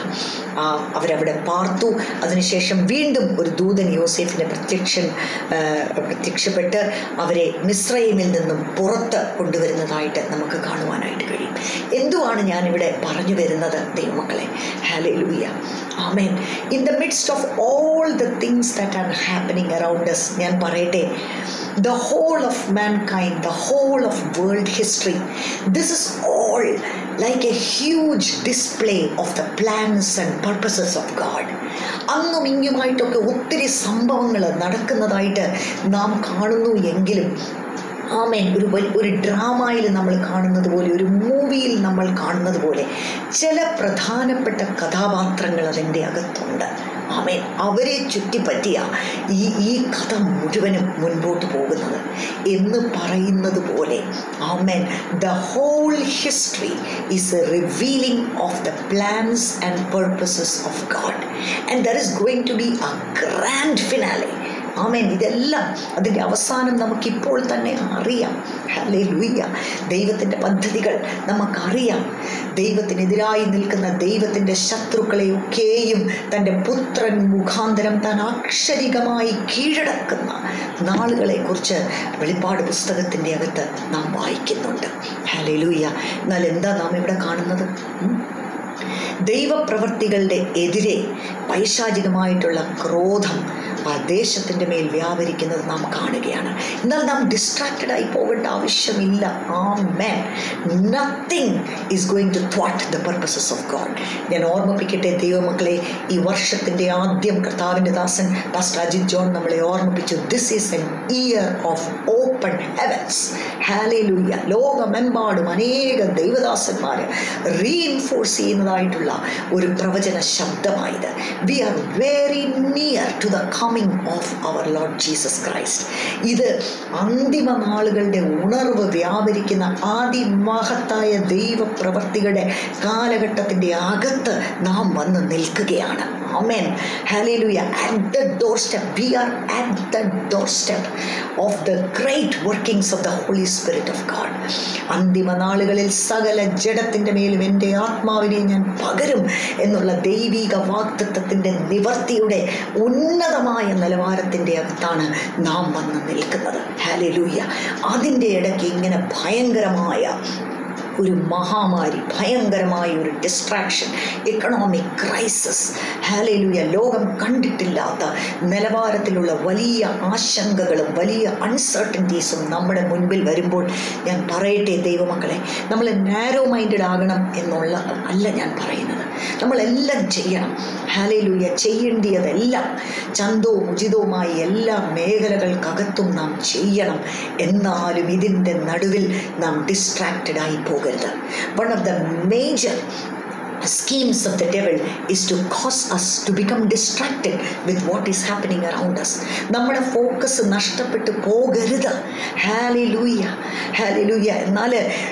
അവരവിടെ പാർത്തു അതിനുശേഷം വീണ്ടും ഒരു ദൂതൻ യോസേഫിനെ പ്രത്യക്ഷൻ ആ, പ്രത്യക്ഷപ്പെട്ട് അവരെ മിശ്രയിമിൽ നിന്നും പുറത്ത് കൊണ്ടുവരുന്നതായിട്ട് നമുക്ക് കാണുവാനായിട്ട് കഴിയും എന്തുവാണ് ഞാനിവിടെ പറഞ്ഞു വരുന്നത് ദൈവമക്കളെ ഹാലേ ലൂയ്യ ആമേൻ in the midst of all the things that are happening around us ഞാൻ പറയട്ടെ the whole of mankind, the whole of world history. This is all like a huge display of the plans and purposes of God. അങ്ങും ഇങ്ങുമായിട്ടൊക്കെ ഒത്തിരി സംഭവങ്ങൾ നടക്കുന്നതായിട്ട് നാം കാണുന്നു എങ്കിലും ആമേൻ ഒരു വൽ- ഒരു ഡ്രാമയിൽ നമ്മൾ കാണുന്നത് പോലെ ഒരു മൂവിയിൽ നമ്മൾ കാണുന്നത് പോലെ ചില പ്രധാനപ്പെട്ട കഥാപാത്രങ്ങൾ അതിൻ്റെ അകത്തുണ്ട് ആമേൻ അവരെ ചുറ്റിപ്പറ്റിയ ഈ ഈ കഥ മുഴുവനും മുൻപോട്ട് പോകുന്നത് എന്ന് പറയുന്നത് പോലെ ആമേൻ the whole history is a revealing of the plans and purposes of God and there is going to be a grand finale ആമേൻ ഇതെല്ലാം അതിൻ്റെ അവസാനം നമുക്കിപ്പോൾ തന്നെ അറിയാം ഹലേ ലൂയ്യ ദൈവത്തിൻ്റെ പദ്ധതികൾ നമുക്കറിയാം ദൈവത്തിനെതിരായി നിൽക്കുന്ന ദൈവത്തിൻ്റെ ശത്രുക്കളെയൊക്കെയും തൻ്റെ പുത്രൻ മുഖാന്തരം താൻ അക്ഷരികമായി കീഴടക്കുന്ന നാളുകളെക്കുറിച്ച് വെളിപ്പാട് പുസ്തകത്തിൻ്റെ അകത്ത് നാം വായിക്കുന്നുണ്ട് ഹലേ ലൂയ്യ എന്നാൽ എന്താ നാം ഇവിടെ കാണുന്നത് ഉം? ദൈവപ്രവർത്തികളുടെ എതിരെ പൈശാചികമായിട്ടുള്ള ക്രോധം ആ ദേശത്തിൻ്റെ മേൽ വ്യാപരിക്കുന്നത് നാം കാണുകയാണ് എന്നാൽ നാം ഡിസ്ട്രാക്റ്റഡ് ആയി പോകേണ്ട ആവശ്യമില്ല ആ മാൻ നത്തിങ് ഈസ് ഗോയിങ് ടു ത്വാട്ട് ദ പർപ്പസസ് ഓഫ് ഗോഡ് ഞാൻ ഓർമ്മിപ്പിക്കട്ടെ ദൈവമക്കളെ ഈ വർഷത്തിൻ്റെ ആദ്യം കർത്താവിൻ്റെ ദാസൻ പാസ്റ്റർ അജിത് ജോൺ നമ്മളെ ഓർമ്മിപ്പിച്ചു this is an year of open heavens ഹാലയിലൂയ ലോകമെമ്പാടും അനേക ദൈവദാസന്മാർ റീഇൻഫോഴ്സ് ചെയ്യുന്നതായിട്ടുള്ള ഒരു പ്രവചന ശബ്ദമായത് we are very near to the coming of our Lord Jesus Christ ഇത് അന്തിമ നാളുകളുടെ ഉണർവ് വ്യാപരിക്കുന്ന അതിമഹത്തായ ദൈവപ്രവർത്തികളുടെ കാലഘട്ടത്തിൻ്റെ അകത്ത് നാം വന്ന് നിൽക്കുകയാണ് Amen. Hallelujah. At the doorstep. We are at the doorstep of the great workings of the Holy Spirit of God. അന്തിമ നാളുകളിൽ സകല ജഡത്തിൻ്റെ മേലും എൻ്റെ ആത്മാവിനെ ഞാൻ പകരും എന്നുള്ള ദൈവിക വാക്തത്വത്തിൻ്റെ നിവർത്തിയുടെ ഉന്നതമായ നിലവാരത്തിൻ്റെ അകത്താണ് നാം വന്ന് നിൽക്കുന്നത് ഹാലലൂയ അതിൻ്റെ ഇടയ്ക്ക് ഇങ്ങനെ ഭയങ്കരമായ ഒരു മഹാമാരി ഭയങ്കരമായ ഒരു ഡിസ്ട്രാക്ഷൻ എക്കണോമിക് ക്രൈസിസ് ഹാലയിലൂയ ലോകം കണ്ടിട്ടില്ലാത്ത നിലവാരത്തിലുള്ള വലിയ ആശങ്കകളും വലിയ അൺസർട്ടൻറ്റീസും നമ്മുടെ മുൻപിൽ വരുമ്പോൾ ഞാൻ പറയട്ടെ ദൈവമക്കളെ നമ്മൾ നാരോ മൈൻഡഡ് ആകണം എന്നുള്ള അല്ല ഞാൻ പറയുന്നത് നമ്മളെല്ലാം ചെയ്യണം ഹാലയിലൂയ ചെയ്യേണ്ടിയതെല്ലാം ചന്തവും ഉചിതവുമായി എല്ലാ മേഖലകൾക്കകത്തും നാം ചെയ്യണം എന്നാലും ഇതിൻ്റെ നടുവിൽ നാം ഡിസ്ട്രാക്റ്റഡ് ആയി പോകരുത് one of the major schemes of the devil is to cause us to become distracted with what is happening around us നമ്മുടെ ഫോക്കസ് നഷ്ടപ്പെട്ടു പോകരുത് ഹാലി ലൂയ ഹാലി ലൂയ എന്നാൽ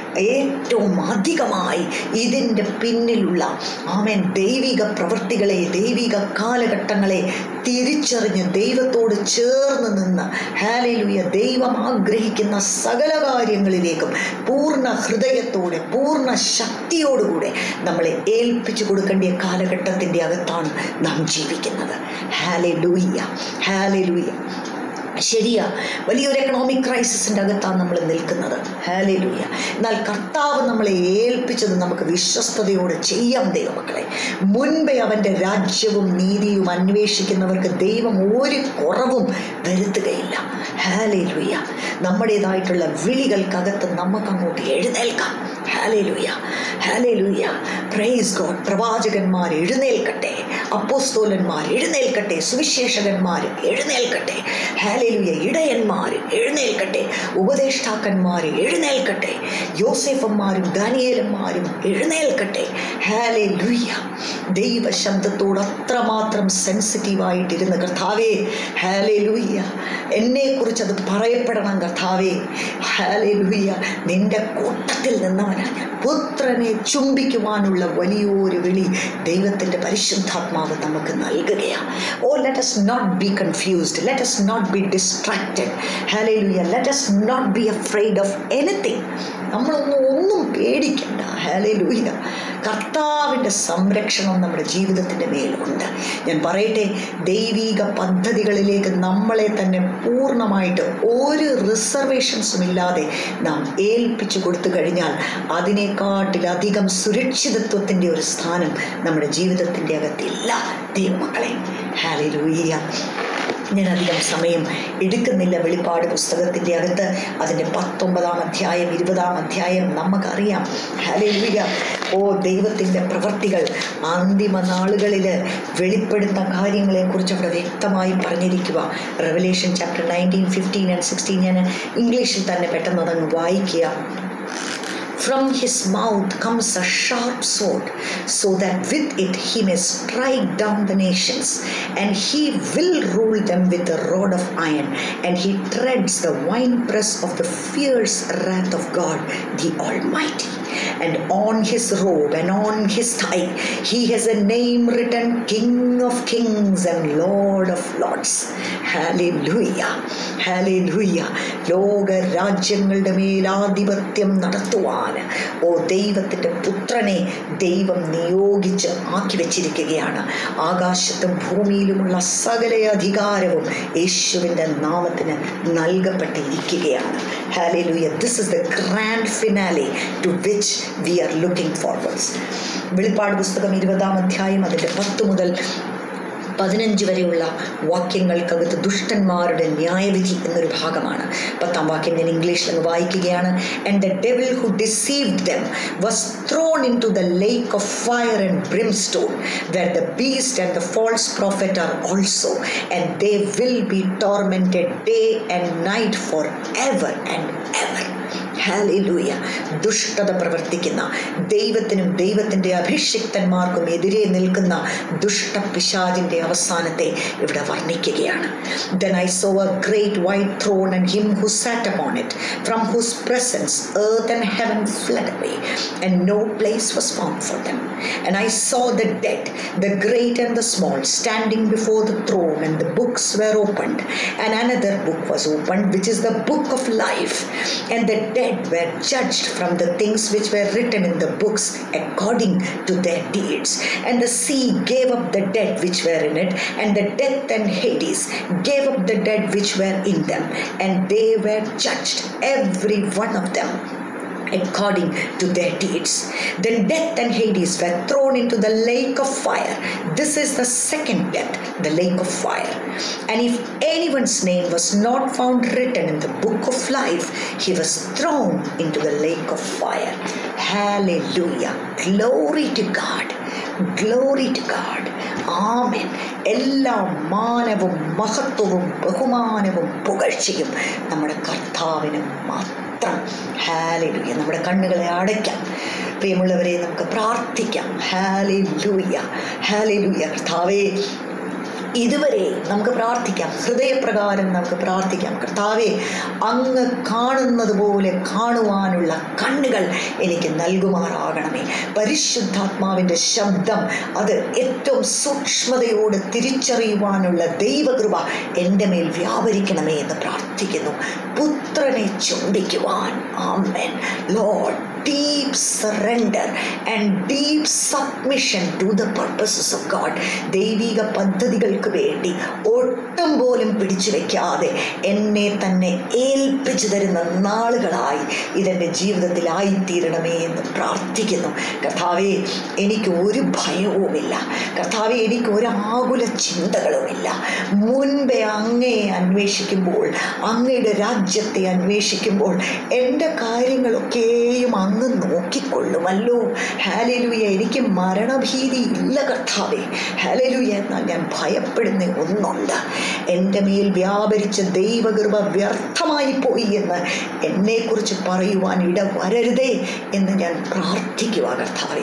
ഏറ്റവും അധികമായി ഇതിൻ്റെ പിന്നിലുള്ള ആമേൻ ദൈവിക പ്രവൃത്തികളെ ദൈവിക കാലഘട്ടങ്ങളെ തിരിച്ചറിഞ്ഞ് ദൈവത്തോട് ചേർന്ന് നിന്ന് ഹാലയിലുയ ദൈവം ആഗ്രഹിക്കുന്ന സകല കാര്യങ്ങളിലേക്കും പൂർണ്ണ ഹൃദയത്തോടെ പൂർണ്ണ ശക്തിയോടുകൂടെ നമ്മളെ ഏൽപ്പിച്ചു കൊടുക്കേണ്ട കാലഘട്ടത്തിൻ്റെ അകത്താണ് നാം ജീവിക്കുന്നത് ഹാലെ ലൂയ്യ ഹാലെ ലൂയ്യ ശരിയാ വലിയൊരു എക്കണോമിക് ക്രൈസിസിൻ്റെ അകത്താണ് നമ്മൾ നിൽക്കുന്നത് ഹാലയിലൂയ എന്നാൽ കർത്താവ് നമ്മളെ ഏൽപ്പിച്ചത് നമുക്ക് വിശ്വസ്തയോടെ ചെയ്യാം ദൈവമക്കളെ മുൻപേ അവൻ്റെ രാജ്യവും നീതിയും അന്വേഷിക്കുന്നവർക്ക് ദൈവം ഒരു കുറവും വരുത്തുകയില്ല ഹാലയിലൂയ നമ്മുടേതായിട്ടുള്ള വിളികൾക്കകത്ത് നമുക്കങ്ങോട്ട് എഴുന്നേൽക്കാം ഹാലയിലൂയ ഹാലയിലൂയ പ്രൈസ് ഗോഡ് പ്രവാചകന്മാർ എഴുന്നേൽക്കട്ടെ അപ്പോസ്തോലന്മാർ എഴുന്നേൽക്കട്ടെ സുവിശേഷകന്മാർ എഴുന്നേൽക്കട്ടെ ഹാലയിലുയ ഇടയന്മാർ എഴുന്നേൽക്കട്ടെ ഉപദേഷ്ടാക്കന്മാർ എഴുന്നേൽക്കട്ടെ യോസേഫന്മാരും ദാനിയേലന്മാരും എഴുന്നേൽക്കട്ടെ ഹാലെ ലുയ്യ ദൈവശബ്ദത്തോട് അത്രമാത്രം സെൻസിറ്റീവായിട്ടിരുന്ന കർത്താവേ ഹാലെ ലൂയ്യ എന്നെക്കുറിച്ച് അത് പറയപ്പെടണം കർത്താവേ ഹാലെ ലൂയ്യ നിന്റെ കൂട്ടത്തിൽ നിന്നവനാണ് ഞാൻ പുത്രനെ ചുംബിക്കുവാനുള്ള വലിയൊരു വിളി ദൈവത്തിൻ്റെ പരിശുദ്ധാത്മാവ് നമുക്ക് നൽകുകയാണ് oh let us not be confused let us not be distracted ഹാലയിലൂയ let us not be afraid of anything നമ്മളൊന്നും ഒന്നും പേടിക്കണ്ട ഹാലയിലൂയ കർത്താവിൻ്റെ സംരക്ഷണം നമ്മുടെ ജീവിതത്തിൻ്റെ മേലുണ്ട് ഞാൻ പറയട്ടെ ദൈവീക പദ്ധതികളിലേക്ക് നമ്മളെ തന്നെ പൂർണ്ണമായിട്ട് ഒരു റിസർവേഷൻസും ഇല്ലാതെ നാം ഏൽപ്പിച്ചു കൊടുത്തു കഴിഞ്ഞാൽ അതിനെക്കാട്ടിലധികം സുരക്ഷിതത്വത്തിൻ്റെ ഒരു സ്ഥാനം നമ്മുടെ ജീവിതത്തിൻ്റെ അകത്തില്ല ദൈവമക്കളെ ഹാലയിലൂയ ഞാൻ അധികം സമയം എടുക്കുന്നില്ല വെളിപ്പാട് പുസ്തകത്തിൻ്റെ അകത്ത് അതിൻ്റെ പത്തൊമ്പതാം അധ്യായം ഇരുപതാം അധ്യായം നമുക്കറിയാം ഹലേലുയ ഓ ദൈവത്തിൻ്റെ പ്രവൃത്തികൾ അന്തിമ നാളുകളിൽ വെളിപ്പെടുന്ന കാര്യങ്ങളെക്കുറിച്ച് അവിടെ വ്യക്തമായി പറഞ്ഞിരിക്കുക Revelation chapter nineteen fifteen and sixteen ഞാൻ ഇംഗ്ലീഷിൽ തന്നെ പെട്ടെന്ന് അതങ്ങ് വായിക്കുക From his mouth comes a sharp sword, so that with it he may strike down the nations, and he will rule them with a rod of iron, and he treads the winepress of the fierce wrath of God, the Almighty. And on his robe and on his thigh he has a name written King of Kings and Lord of Lords. Hallelujah. Hallelujah. ലോക രാജ്യങ്ങളുടെ മേലാധിപത്യം നടത്തുവാൻ ഓ ദൈവത്തിൻ്റെ പുത്രനെ ദൈവം നിയോഗിച്ച് ആക്കി വെച്ചിരിക്കുകയാണ് ആകാശത്തും ഭൂമിയിലുമുള്ള സകല അധികാരവും യേശുവിൻ്റെ നാമത്തിന് നൽകപ്പെട്ടിരിക്കുകയാണ് ഹാലലൂയ this is the grand finale to which we are looking forwards വെളിപ്പാട് പുസ്തകം ഇരുപതാം അധ്യായം അതിൻ്റെ പത്ത് മുതൽ പതിനഞ്ച് വരെയുള്ള വാക്യങ്ങൾക്കകത്ത് ദുഷ്ടന്മാരുടെ ന്യായവിധി എന്നൊരു ഭാഗമാണ് പത്താം വാക്യം ഞാൻ ഇംഗ്ലീഷിൽ അങ്ങ് വായിക്കുകയാണ് and the devil who deceived them was thrown into the lake of fire and brimstone where the beast and the false prophet are also and they will be tormented day and night forever and ever ഹാലിലൂയ ദുഷ്ടത പ്രവർത്തിക്കുന്ന ദൈവത്തിനും ദൈവത്തിൻ്റെ അഭിഷിക്തന്മാർക്കും എതിരെ നിൽക്കുന്ന ദുഷ്ടപിശാജിൻ്റെ അവസാനത്തെ ഇവിടെ വർണ്ണിക്കുകയാണ് then I saw a great white throne and him who sat upon it from whose presence earth and heaven fled away and no place was found for them and i saw the dead the great and the small standing before the throne and the books were opened and another book was opened which is the book of life and the dead were judged from the things which were written in the books according to their deeds and the sea gave up the dead which were in it and the death and hades gave up the dead which were in them and they were judged every one of them according to their deeds. Then death and Hades were thrown into the lake of fire. This is the second death, the lake of fire. And if anyone's name was not found written in the book of life, he was thrown into the lake of fire. Hallelujah. Glory to God. Glory to God. ആമേൻ എല്ലാ മാനവും മഹത്വവും ബഹുമാനവും പുകഴ്ചയും നമ്മുടെ കർത്താവിന് മാത്രം hallelujah നമ്മുടെ കണ്ണുകളെ അടയ്ക്കാം പ്രിയമുള്ളവരെ നമുക്ക് പ്രാർത്ഥിക്കാം ഹാലിലൂയ ഹാലിലൂയ കർത്താവേ ഇതുവരെ നമുക്ക് പ്രാർത്ഥിക്കാം ഹൃദയപ്രകാരം നമുക്ക് പ്രാർത്ഥിക്കാം കർത്താവെ അങ്ങ് കാണുന്നത് പോലെ കാണുവാനുള്ള കണ്ണുകൾ എനിക്ക് നൽകുമാറാകണമേ പരിശുദ്ധാത്മാവിൻ്റെ ശബ്ദം അത് ഏറ്റവും സൂക്ഷ്മതയോട് തിരിച്ചറിയുവാനുള്ള ദൈവകൃപ എൻ്റെ മേൽ വ്യാപരിക്കണമേ എന്ന് പ്രാർത്ഥിക്കുന്നു പുത്രനെ ചുംബിക്കുവാൻ ആമേൻ Lord deep surrender and deep submission to the purposes of God ദൈവിക പദ്ധതികൾക്ക് വേണ്ടി ഒട്ടും പോലും പിടിച്ചു വെക്കാതെ എന്നെ തന്നെ ഏൽപ്പിച്ചു തരുന്ന നാളുകളായി ഇതെൻ്റെ ജീവിതത്തിലായിത്തീരണമേ എന്ന് പ്രാർത്ഥിക്കുന്നു കർത്താവെ എനിക്ക് ഒരു ഭയവുമില്ല കർത്താവെ എനിക്ക് ഒരു ആകുല ചിന്തകളുമില്ല മുൻപേ അങ്ങയെ അന്വേഷിക്കുമ്പോൾ അങ്ങയുടെ രാജ്യത്തെ അന്വേഷിക്കുമ്പോൾ എൻ്റെ കാര്യങ്ങളൊക്കെയും അങ്ങ് നോക്കിക്കൊള്ളുമല്ലോ ഹാലലുയ എനിക്ക് മരണഭീതി ഇല്ല കർത്താവേ ഹാലലുയ എന്നാൽ ഞാൻ ഭയപ്പെടുന്ന ഒന്നുണ്ട് എൻ്റെ മേൽ വ്യാപരിച്ച ദൈവകൃപ വ്യർത്ഥമായി പോയി എന്ന് എന്നെക്കുറിച്ച് പറയുവാൻ ഇട വരരുതേ എന്ന് ഞാൻ പ്രാർത്ഥിക്കുക കർത്താവേ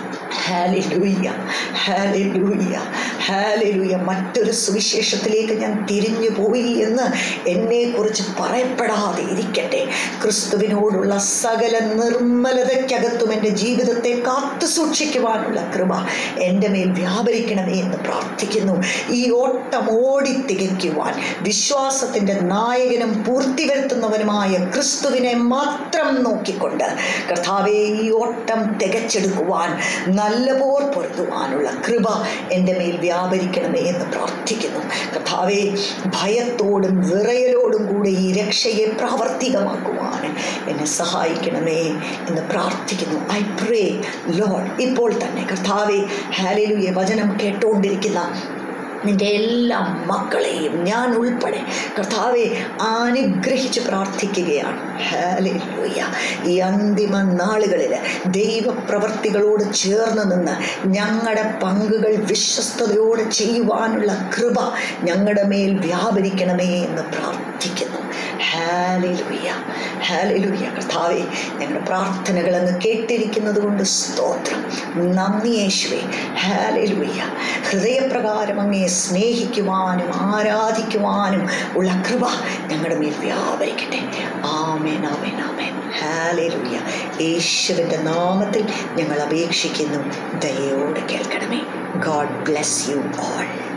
ഹാലിലൂയ്യ ഹാലിലൂയ്യ ഹാലിലൂയ്യ മറ്റൊരു സുവിശേഷത്തിലേക്ക് ഞാൻ തിരിഞ്ഞു പോയി എന്ന് എന്നെക്കുറിച്ച് പറയപ്പെടാതെ ഇരിക്കട്ടെ ക്രിസ്തുവിനോടുള്ള സകല നിർമ്മലതയ്ക്കകത്തും എൻ്റെ ജീവിതത്തെ കാത്തു സൂക്ഷിക്കുവാനുള്ള കൃപ എൻ്റെ മേൽ വ്യാപരിക്കണമേ എന്ന് പ്രാർത്ഥിക്കുന്നു ഈ ഓട്ടം ഓടി തികയ്ക്കുവാൻ വിശ്വാസത്തിൻ്റെ നായകനും പൂർത്തി വരുത്തുന്നവനുമായ ക്രിസ്തുവിനെ മാത്രം നോക്കിക്കൊണ്ട് കർത്താവെ ഈ ഓട്ടം തികച്ചെടുക്കുവാൻ നല്ല പോർ പൊരുത്തുവാനുള്ള കൃപ എൻ്റെ മേൽ വ്യാപരിക്കണമേ എന്ന് പ്രാർത്ഥിക്കുന്നു കർത്താവെ ഭയത്തോടും വിറയലോടും കൂടെ ഈ രക്ഷയെ പ്രാവർത്തികമാക്കുവാൻ എന്നെ സഹായിക്കണമേ എന്ന് പ്രാർത്ഥിക്കുന്നു ഐ പ്രേ ലോഡ് ഇപ്പോൾ തന്നെ കർത്താവെ ഹാലലുയെ വചനം കേട്ടുകൊണ്ടിരിക്കുന്ന നിന്റെ എല്ലാ മക്കളെയും ഞാൻ ഉൾപ്പെടെ കർത്താവെ അനുഗ്രഹിച്ച് പ്രാർത്ഥിക്കുകയാണ് ഹാലൂയ ഈ അന്തിമ നാളുകളിൽ ദൈവപ്രവർത്തികളോട് ചേർന്ന് നിന്ന് ഞങ്ങളുടെ പങ്കുകൾ വിശ്വസ്തയോടെ ചെയ്യുവാനുള്ള കൃപ ഞങ്ങളുടെ മേൽ വ്യാപരിക്കണമേ എന്ന് പ്രാർത്ഥിക്കുന്നു ഹാലിലുയ്യ ഹാലിലുയ്യ കർത്താവെ ഞങ്ങളുടെ പ്രാർത്ഥനകൾ അങ്ങ് കേട്ടിരിക്കുന്നത് കൊണ്ട് സ്തോത്രം നന്ദി യേശുവേ ഹാലിലുയ്യ ഹൃദയപ്രകാരം അങ്ങേ സ്നേഹിക്കുവാനും ആരാധിക്കുവാനും ഉള്ള കൃപ ഞങ്ങളുടെ മേൽ വ്യാപരിക്കട്ടെ ആമേൻ ആമേൻ ആമേൻ ഹാലിലുയ്യ യേശുവിൻ്റെ നാമത്തിൽ ഞങ്ങൾ അപേക്ഷിക്കുന്നു ദയോടെ കേൾക്കണമേ ഗോഡ് ബ്ലെസ് യു ഓൾ